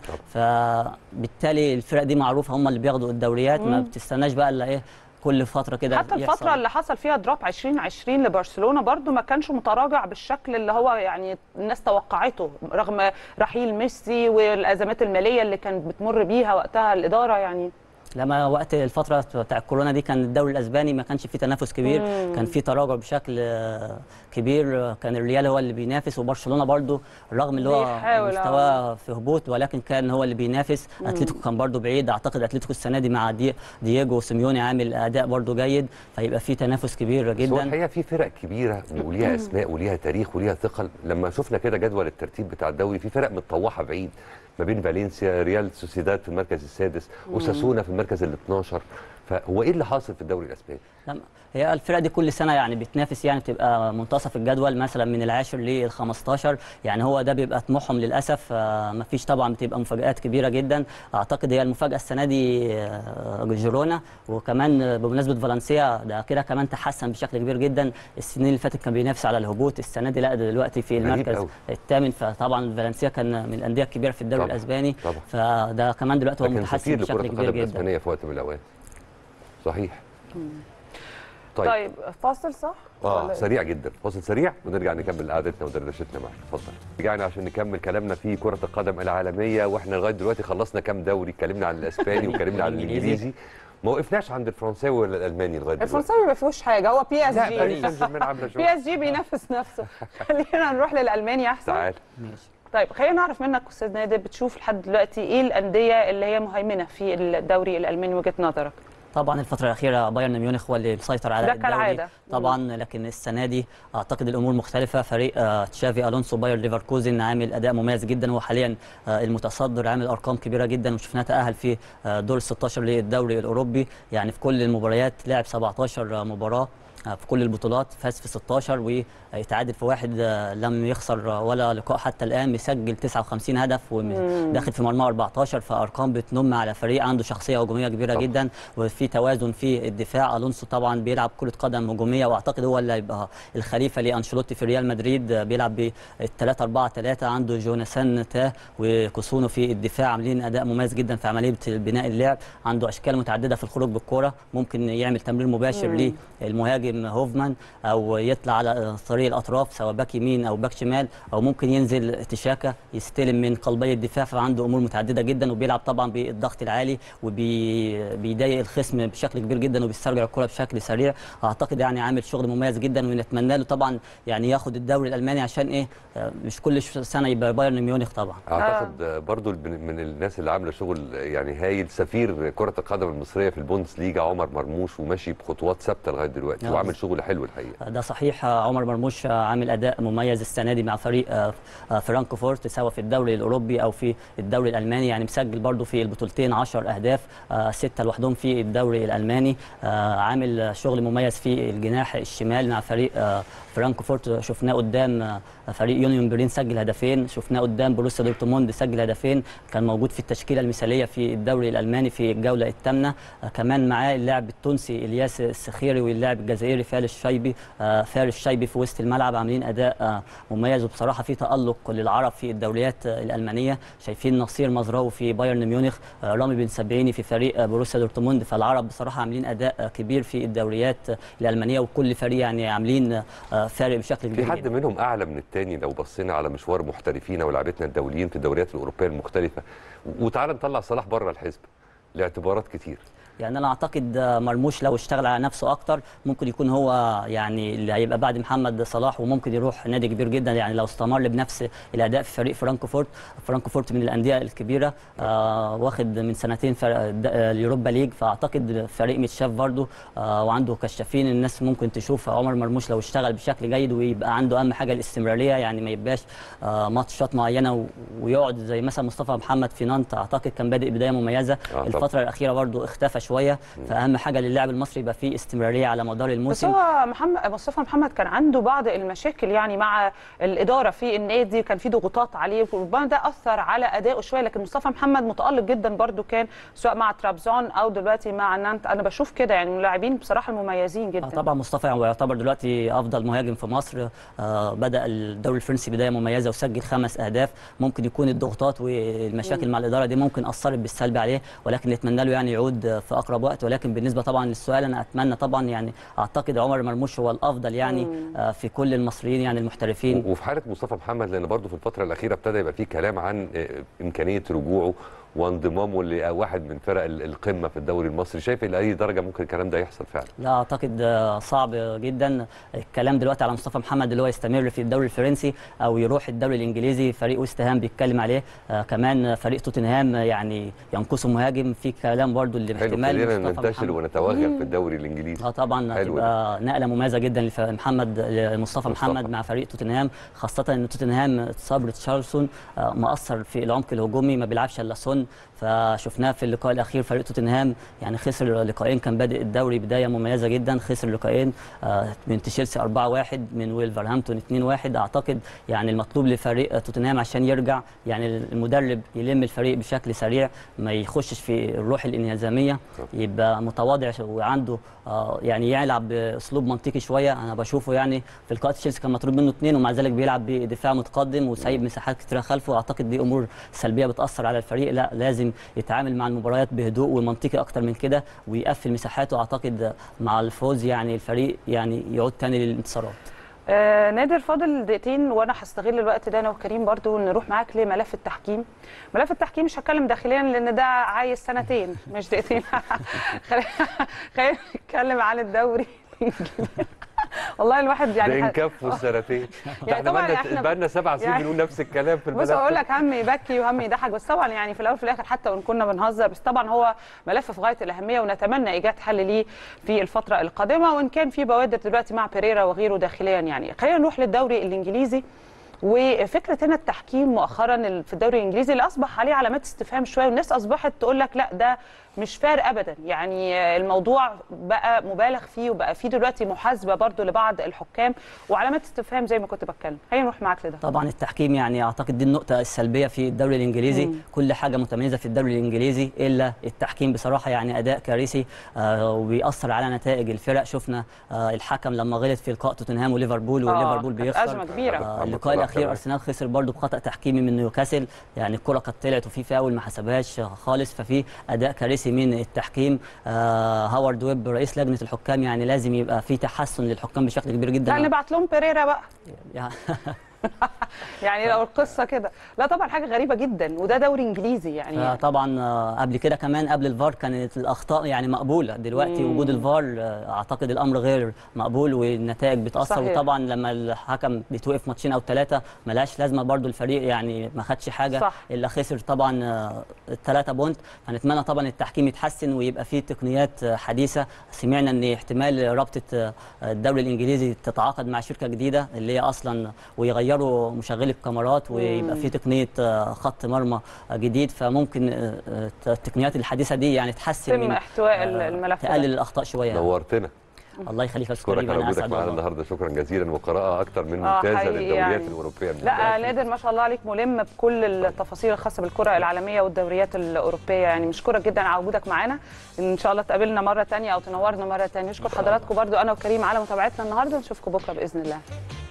فبالتالي الفرق دي معروفه هم اللي بياخدوا الدوريات ما بتستناش بقى الا ايه كل فتره كده حتى يحصل. الفترة اللي حصل فيها دروب 2020 لبرشلونة برضو ما كانش متراجع بالشكل اللي هو يعني الناس توقعته رغم رحيل ميسي والأزمات المالية اللي كانت بتمر بيها وقتها الإدارة يعني لما وقت الفتره بتاع الكورونا دي كان الدوري الاسباني ما كانش فيه تنافس كبير مم. كان فيه تراجع بشكل آه، كبير آه، كان الريال هو اللي بينافس وبرشلونه برضو رغم اللي هو بيحاول، مستواه في هبوط ولكن كان هو اللي بينافس اتلتيكو كان برضو بعيد اعتقد اتلتيكو السنه دي مع دي دييجو سيميوني عامل اداء برضو جيد فيبقى فيه تنافس كبير بس هو جدا الحقيقه في فرق كبيره وليها اسماء وليها تاريخ وليها ثقل لما شفنا كده جدول الترتيب بتاع الدوري في فرق متطوحه بعيد ما بين فالنسيا ريال سوسيداد في المركز السادس وساسونا في المركز ال 12 فهو ايه اللي حاصل في الدوري الاسباني؟ لا، هي الفرق دي كل سنه يعني بتنافس يعني بتبقى منتصف الجدول مثلا من العاشر لل 15 يعني هو ده بيبقى طموحهم للاسف آه، ما فيش طبعا بتبقى مفاجات كبيره جدا اعتقد هي المفاجاه السنه دي آه، جيرونا وكمان آه، بمناسبه فالنسيا ده كده كمان تحسن بشكل كبير جدا السنين اللي فاتت كان بينافس على الهبوط السنه دي لا ده دلوقتي في غريب المركز أوي. الثامن فطبعا فالنسيا كان من الانديه الكبيره في الدوري طبعا، الاسباني طبعا. فده كمان دلوقتي هو لكن متحسن سفير بشكل لكره كبير القدم جدا الاسبانيه في وقت من الاوقات صحيح طيب, طيب فاصل صح؟ اه ولا- سريع جدا فاصل سريع ونرجع نكمل قعدتنا ودردشتنا معاك اتفضل رجعنا عشان نكمل كلامنا في كره القدم العالميه واحنا لغايه دلوقتي خلصنا كام دوري اتكلمنا عن الاسباني واتكلمنا عن الإنجليزي. الانجليزي ما وقفناش عند الفرنساوي ولا الالماني لغايه دلوقتي الفرنساوي ما فيهوش حاجة هو بي اس لا باريس سان جي جيرمان عامله شغل بي اس جي بينافس نفسه خلينا نروح للألماني أحسن تعال ماشي طيب خلينا نعرف منك استاذ نادر بتشوف لحد دلوقتي ايه الانديه اللي هي مهيمنه في الدوري الالماني وجهه نظرك طبعا الفترة الأخيرة بايرن ميونخ هو اللي مسيطر على ده الدوري كالعادة. طبعا لكن السنة دي أعتقد الأمور مختلفة فريق آه، تشافي ألونسو باير ليفركوزن عامل أداء مميز جدا هو حاليا آه، المتصدر عامل أرقام كبيرة جدا وشفناه تأهل في آه، دور ال 16 للدوري الأوروبي يعني في كل المباريات لعب 17 مباراة آه، في كل البطولات فاز في 16 ويتعادل في واحد آه، لم يخسر آه، ولا لقاء حتى الان مسجل 59 هدف وداخل في مرمى 14 فارقام بتنم على فريق عنده شخصيه هجوميه كبيره طبعا. جدا وفي توازن في الدفاع الونسو طبعا بيلعب كره قدم هجوميه واعتقد هو اللي هيبقى الخليفه لانشيلوتي في ريال مدريد آه، بيلعب ب 3 4 3 عنده جوناثان تا وكوسونو في الدفاع عاملين اداء مميز جدا في عمليه بناء اللعب عنده اشكال متعدده في الخروج بالكره ممكن يعمل تمرير مباشر للمهاجم هوفمان او يطلع على طريق الاطراف سواء باك يمين او باك شمال او ممكن ينزل تشاكا يستلم من قلبي الدفاع فعنده امور متعدده جدا وبيلعب طبعا بالضغط العالي وبيضايق الخصم بشكل كبير جدا وبيسترجع الكره بشكل سريع اعتقد يعني عامل شغل مميز جدا ونتمنى له طبعا يعني ياخد الدوري الالماني عشان ايه آه، مش كل ش- سنه يبقى بايرن ميونخ طبعا اعتقد آه. برضو الب- من الناس اللي عامله شغل يعني هايل سفير كره القدم المصريه في البوندس ليجا عمر مرموش وماشي بخطوات ثابته لغايه دلوقتي آه. وعامل شغل حلو الحقيقه ده صحيح آه، عمر مرموش آه، عامل اداء مميز السنه دي مع فريق آه، آه، فرانكفورت سواء في الدوري الاوروبي او في الدوري الالماني يعني مسجل برضو في البطولتين 10 اهداف آه، سته لوحدهم في الدوري الالماني آه، عامل آه، شغل مميز في الجناح الشمال مع فريق آه، فرانكفورت شفناه قدام آه، فريق يونيون برلين سجل هدفين شفناه قدام بروسيا دورتموند سجل هدفين كان موجود في التشكيله المثاليه في الدوري الالماني في الجوله الثامنه آه، كمان معاه اللاعب التونسي الياس السخيري واللاعب الجزائري فارس الشيبي آه، فارس الشيبي في وسط الملعب عاملين اداء آه، مميز وبصراحه في تالق للعرب في الدوريات آه، الالمانيه شايفين نصير مزراوي في بايرن ميونخ آه، رامي بن سبعيني في فريق آه، بروسيا دورتموند فالعرب بصراحه عاملين اداء آه، كبير في الدوريات آه، الالمانيه وكل فريق يعني عاملين آه، فارق بشكل في كبير حد جدا. منهم اعلى من التاني لو بصينا على مشوار محترفينا ولاعبتنا الدوليين في الدوريات الاوروبيه المختلفه وتعالى نطلع صلاح بره الحزب لاعتبارات كتير يعني انا اعتقد آه، مرموش لو اشتغل على نفسه اكتر ممكن يكون هو يعني اللي هيبقى بعد محمد صلاح وممكن يروح نادي كبير جدا يعني لو استمر بنفس الاداء في فريق فرانكفورت فرانكفورت من الانديه الكبيره آه واخد من سنتين فرق د- آه، اليوروبا ليج فاعتقد فريق متشاف برضه آه وعنده كشافين الناس ممكن تشوف عمر مرموش لو اشتغل بشكل جيد ويبقى عنده اهم حاجه الاستمراريه يعني ما يبقاش آه ماتشات معينه و- ويقعد زي مثلا مصطفى محمد في نانت اعتقد كان بادئ بدايه مميزه آه، طبعاً. الفتره الاخيره برضه اختفى شويه فاهم حاجه للاعب المصري يبقى فيه استمراريه على مدار بس الموسم هو محمد مصطفى محمد كان عنده بعض المشاكل يعني مع الاداره في النادي كان في ضغوطات عليه وربما ده اثر على ادائه شويه لكن مصطفى محمد متالق جدا برده كان سواء مع ترابزون او دلوقتي مع نانت انا بشوف كده يعني من اللاعبين بصراحه المميزين جدا آه طبعا مصطفى هو يعتبر دلوقتي افضل مهاجم في مصر آه بدا الدوري الفرنسي بدايه مميزه وسجل خمس اهداف ممكن يكون الضغوطات والمشاكل مع الاداره دي ممكن اثرت بالسلب عليه ولكن نتمنى له يعني يعود آه، في اقرب وقت ولكن بالنسبه طبعا للسؤال انا اتمنى طبعا يعني اعتقد عمر مرموش هو الافضل يعني آه في كل المصريين يعني المحترفين وفي حاله مصطفى محمد لان برضه في الفتره الاخيره ابتدى يبقى فيه كلام عن آه، امكانيه رجوعه وانضمامه لواحد من فرق ال- القمه في الدوري المصري شايف الى اي درجه ممكن الكلام ده يحصل فعلا لا اعتقد آه، صعب جدا الكلام دلوقتي على مصطفى محمد اللي هو يستمر في الدوري الفرنسي او يروح الدوري الانجليزي فريق ويست هام بيتكلم عليه آه كمان فريق توتنهام يعني ينقصه مهاجم في كلام برضو اللي حلو احتمال خلينا مصطفى ننتشر محمد. ونتوغل في الدوري الانجليزي اه طبعا حلو هتبقى نقله مميزه جدا لمحمد لمصطفى مصطفى. محمد مع فريق توتنهام خاصه ان توتنهام اتصاب ريتشارلسون آه، مؤثر في العمق الهجومي ما بيلعبش الا سون فشفناه في اللقاء الاخير فريق توتنهام يعني خسر لقاءين كان بادئ الدوري بدايه مميزه جدا خسر لقاءين آه، من تشيلسي 4-1 من ويلفرهامبتون 2-1 اعتقد يعني المطلوب لفريق توتنهام عشان يرجع يعني المدرب يلم الفريق بشكل سريع ما يخشش في الروح الانهزاميه يبقى متواضع وعنده آه، يعني يلعب باسلوب منطقي شويه انا بشوفه يعني في لقاءات تشيلسي كان مطلوب منه اثنين ومع ذلك بيلعب بدفاع متقدم وسايب مساحات كتيره خلفه اعتقد دي امور سلبيه بتاثر على الفريق لا لازم يتعامل مع المباريات بهدوء ومنطقي اكتر من كده ويقفل مساحاته اعتقد مع الفوز يعني الفريق يعني يعود تاني للانتصارات آه نادر فاضل دقيقتين وانا هستغل الوقت ده انا وكريم برضو نروح معاك لملف التحكيم ملف التحكيم مش هتكلم داخليا لان ده عايز سنتين مش دقيقتين خلينا خلينا نتكلم عن الدوري والله الواحد ده يعني ح- انكفوا السنتين يعني احنا طبعاً بقالنا إحنا- بقالنا سبع سنين يعني- بنقول نفس الكلام في بص الملف اقول لك هم يبكي وهم يضحك بس طبعا يعني في الاول وفي الاخر حتى وان كنا بنهزر بس طبعا هو ملف في غايه الاهميه ونتمنى ايجاد حل ليه في الفتره القادمه وان كان في بوادر دلوقتي مع بيريرا وغيره داخليا يعني خلينا نروح للدوري الانجليزي وفكره هنا التحكيم مؤخرا في الدوري الانجليزي اللي اصبح عليه علامات استفهام شويه والناس اصبحت تقول لك لا ده مش فار ابدا يعني الموضوع بقى مبالغ فيه وبقى فيه دلوقتي محاسبه برضو لبعض الحكام وعلامات استفهام زي ما كنت بتكلم خلينا نروح معاك لده طبعا التحكيم يعني اعتقد دي النقطه السلبيه في الدوري الانجليزي مم. كل حاجه متميزه في الدوري الانجليزي الا التحكيم بصراحه يعني اداء كارثي آه وبيأثر على نتائج الفرق شفنا آه الحكم لما غلط في لقاء توتنهام وليفربول آه، وليفربول كانت بيخسر ازمه كبيره آه محمد اللقاء صلاح الاخير كمان. ارسنال خسر برضه بخطا تحكيمي من نيوكاسل يعني الكره كانت طلعت وفي فاول ما حسبهاش خالص ففي اداء كارثي من التحكيم آه هاورد ويب رئيس لجنه الحكام يعني لازم يبقى في تحسن للحكام بشكل كبير جدا لا نبعت لهم بيريرا بقى يعني يعني لو القصه كده لا طبعا حاجه غريبه جدا وده دوري انجليزي يعني آه، طبعا آه، قبل كده كمان قبل الفار كانت الاخطاء يعني مقبوله دلوقتي مم. وجود الفار آه، اعتقد الامر غير مقبول والنتائج بتاثر صحيح. وطبعا لما الحكم بيتوقف ماتشين او ثلاثه ملهاش لازمه برضو الفريق يعني ما خدش حاجه صح. الا خسر طبعا الثلاثه بونت فنتمنى طبعا التحكيم يتحسن ويبقى فيه تقنيات آه، حديثه سمعنا ان احتمال رابطه آه، الدوري الانجليزي تتعاقد مع شركه جديده اللي هي اصلا ويغيروا مشغلي الكاميرات ويبقى في تقنيه آه، خط مرمى آه، جديد فممكن آه، آه، التقنيات الحديثه دي يعني تحسن يتم من احتواء آه، الملف ده. تقلل الاخطاء شويه يعني. نورتنا الله يخليك يا استاذ اشكرك كريم على انا وجودك اسعد معانا والله. النهارده شكرا جزيلا وقراءه اكتر من آه، ممتازه حقيقي للدوريات يعني. الاوروبيه لا نادر ما شاء الله عليك ملم بكل التفاصيل الخاصه بالكره العالميه والدوريات الاوروبيه يعني مشكوره جدا على وجودك معانا ان شاء الله تقابلنا مره تانية او تنورنا مره تانية نشكر حضراتكم برضو انا وكريم على متابعتنا النهارده نشوفكم بكره باذن الله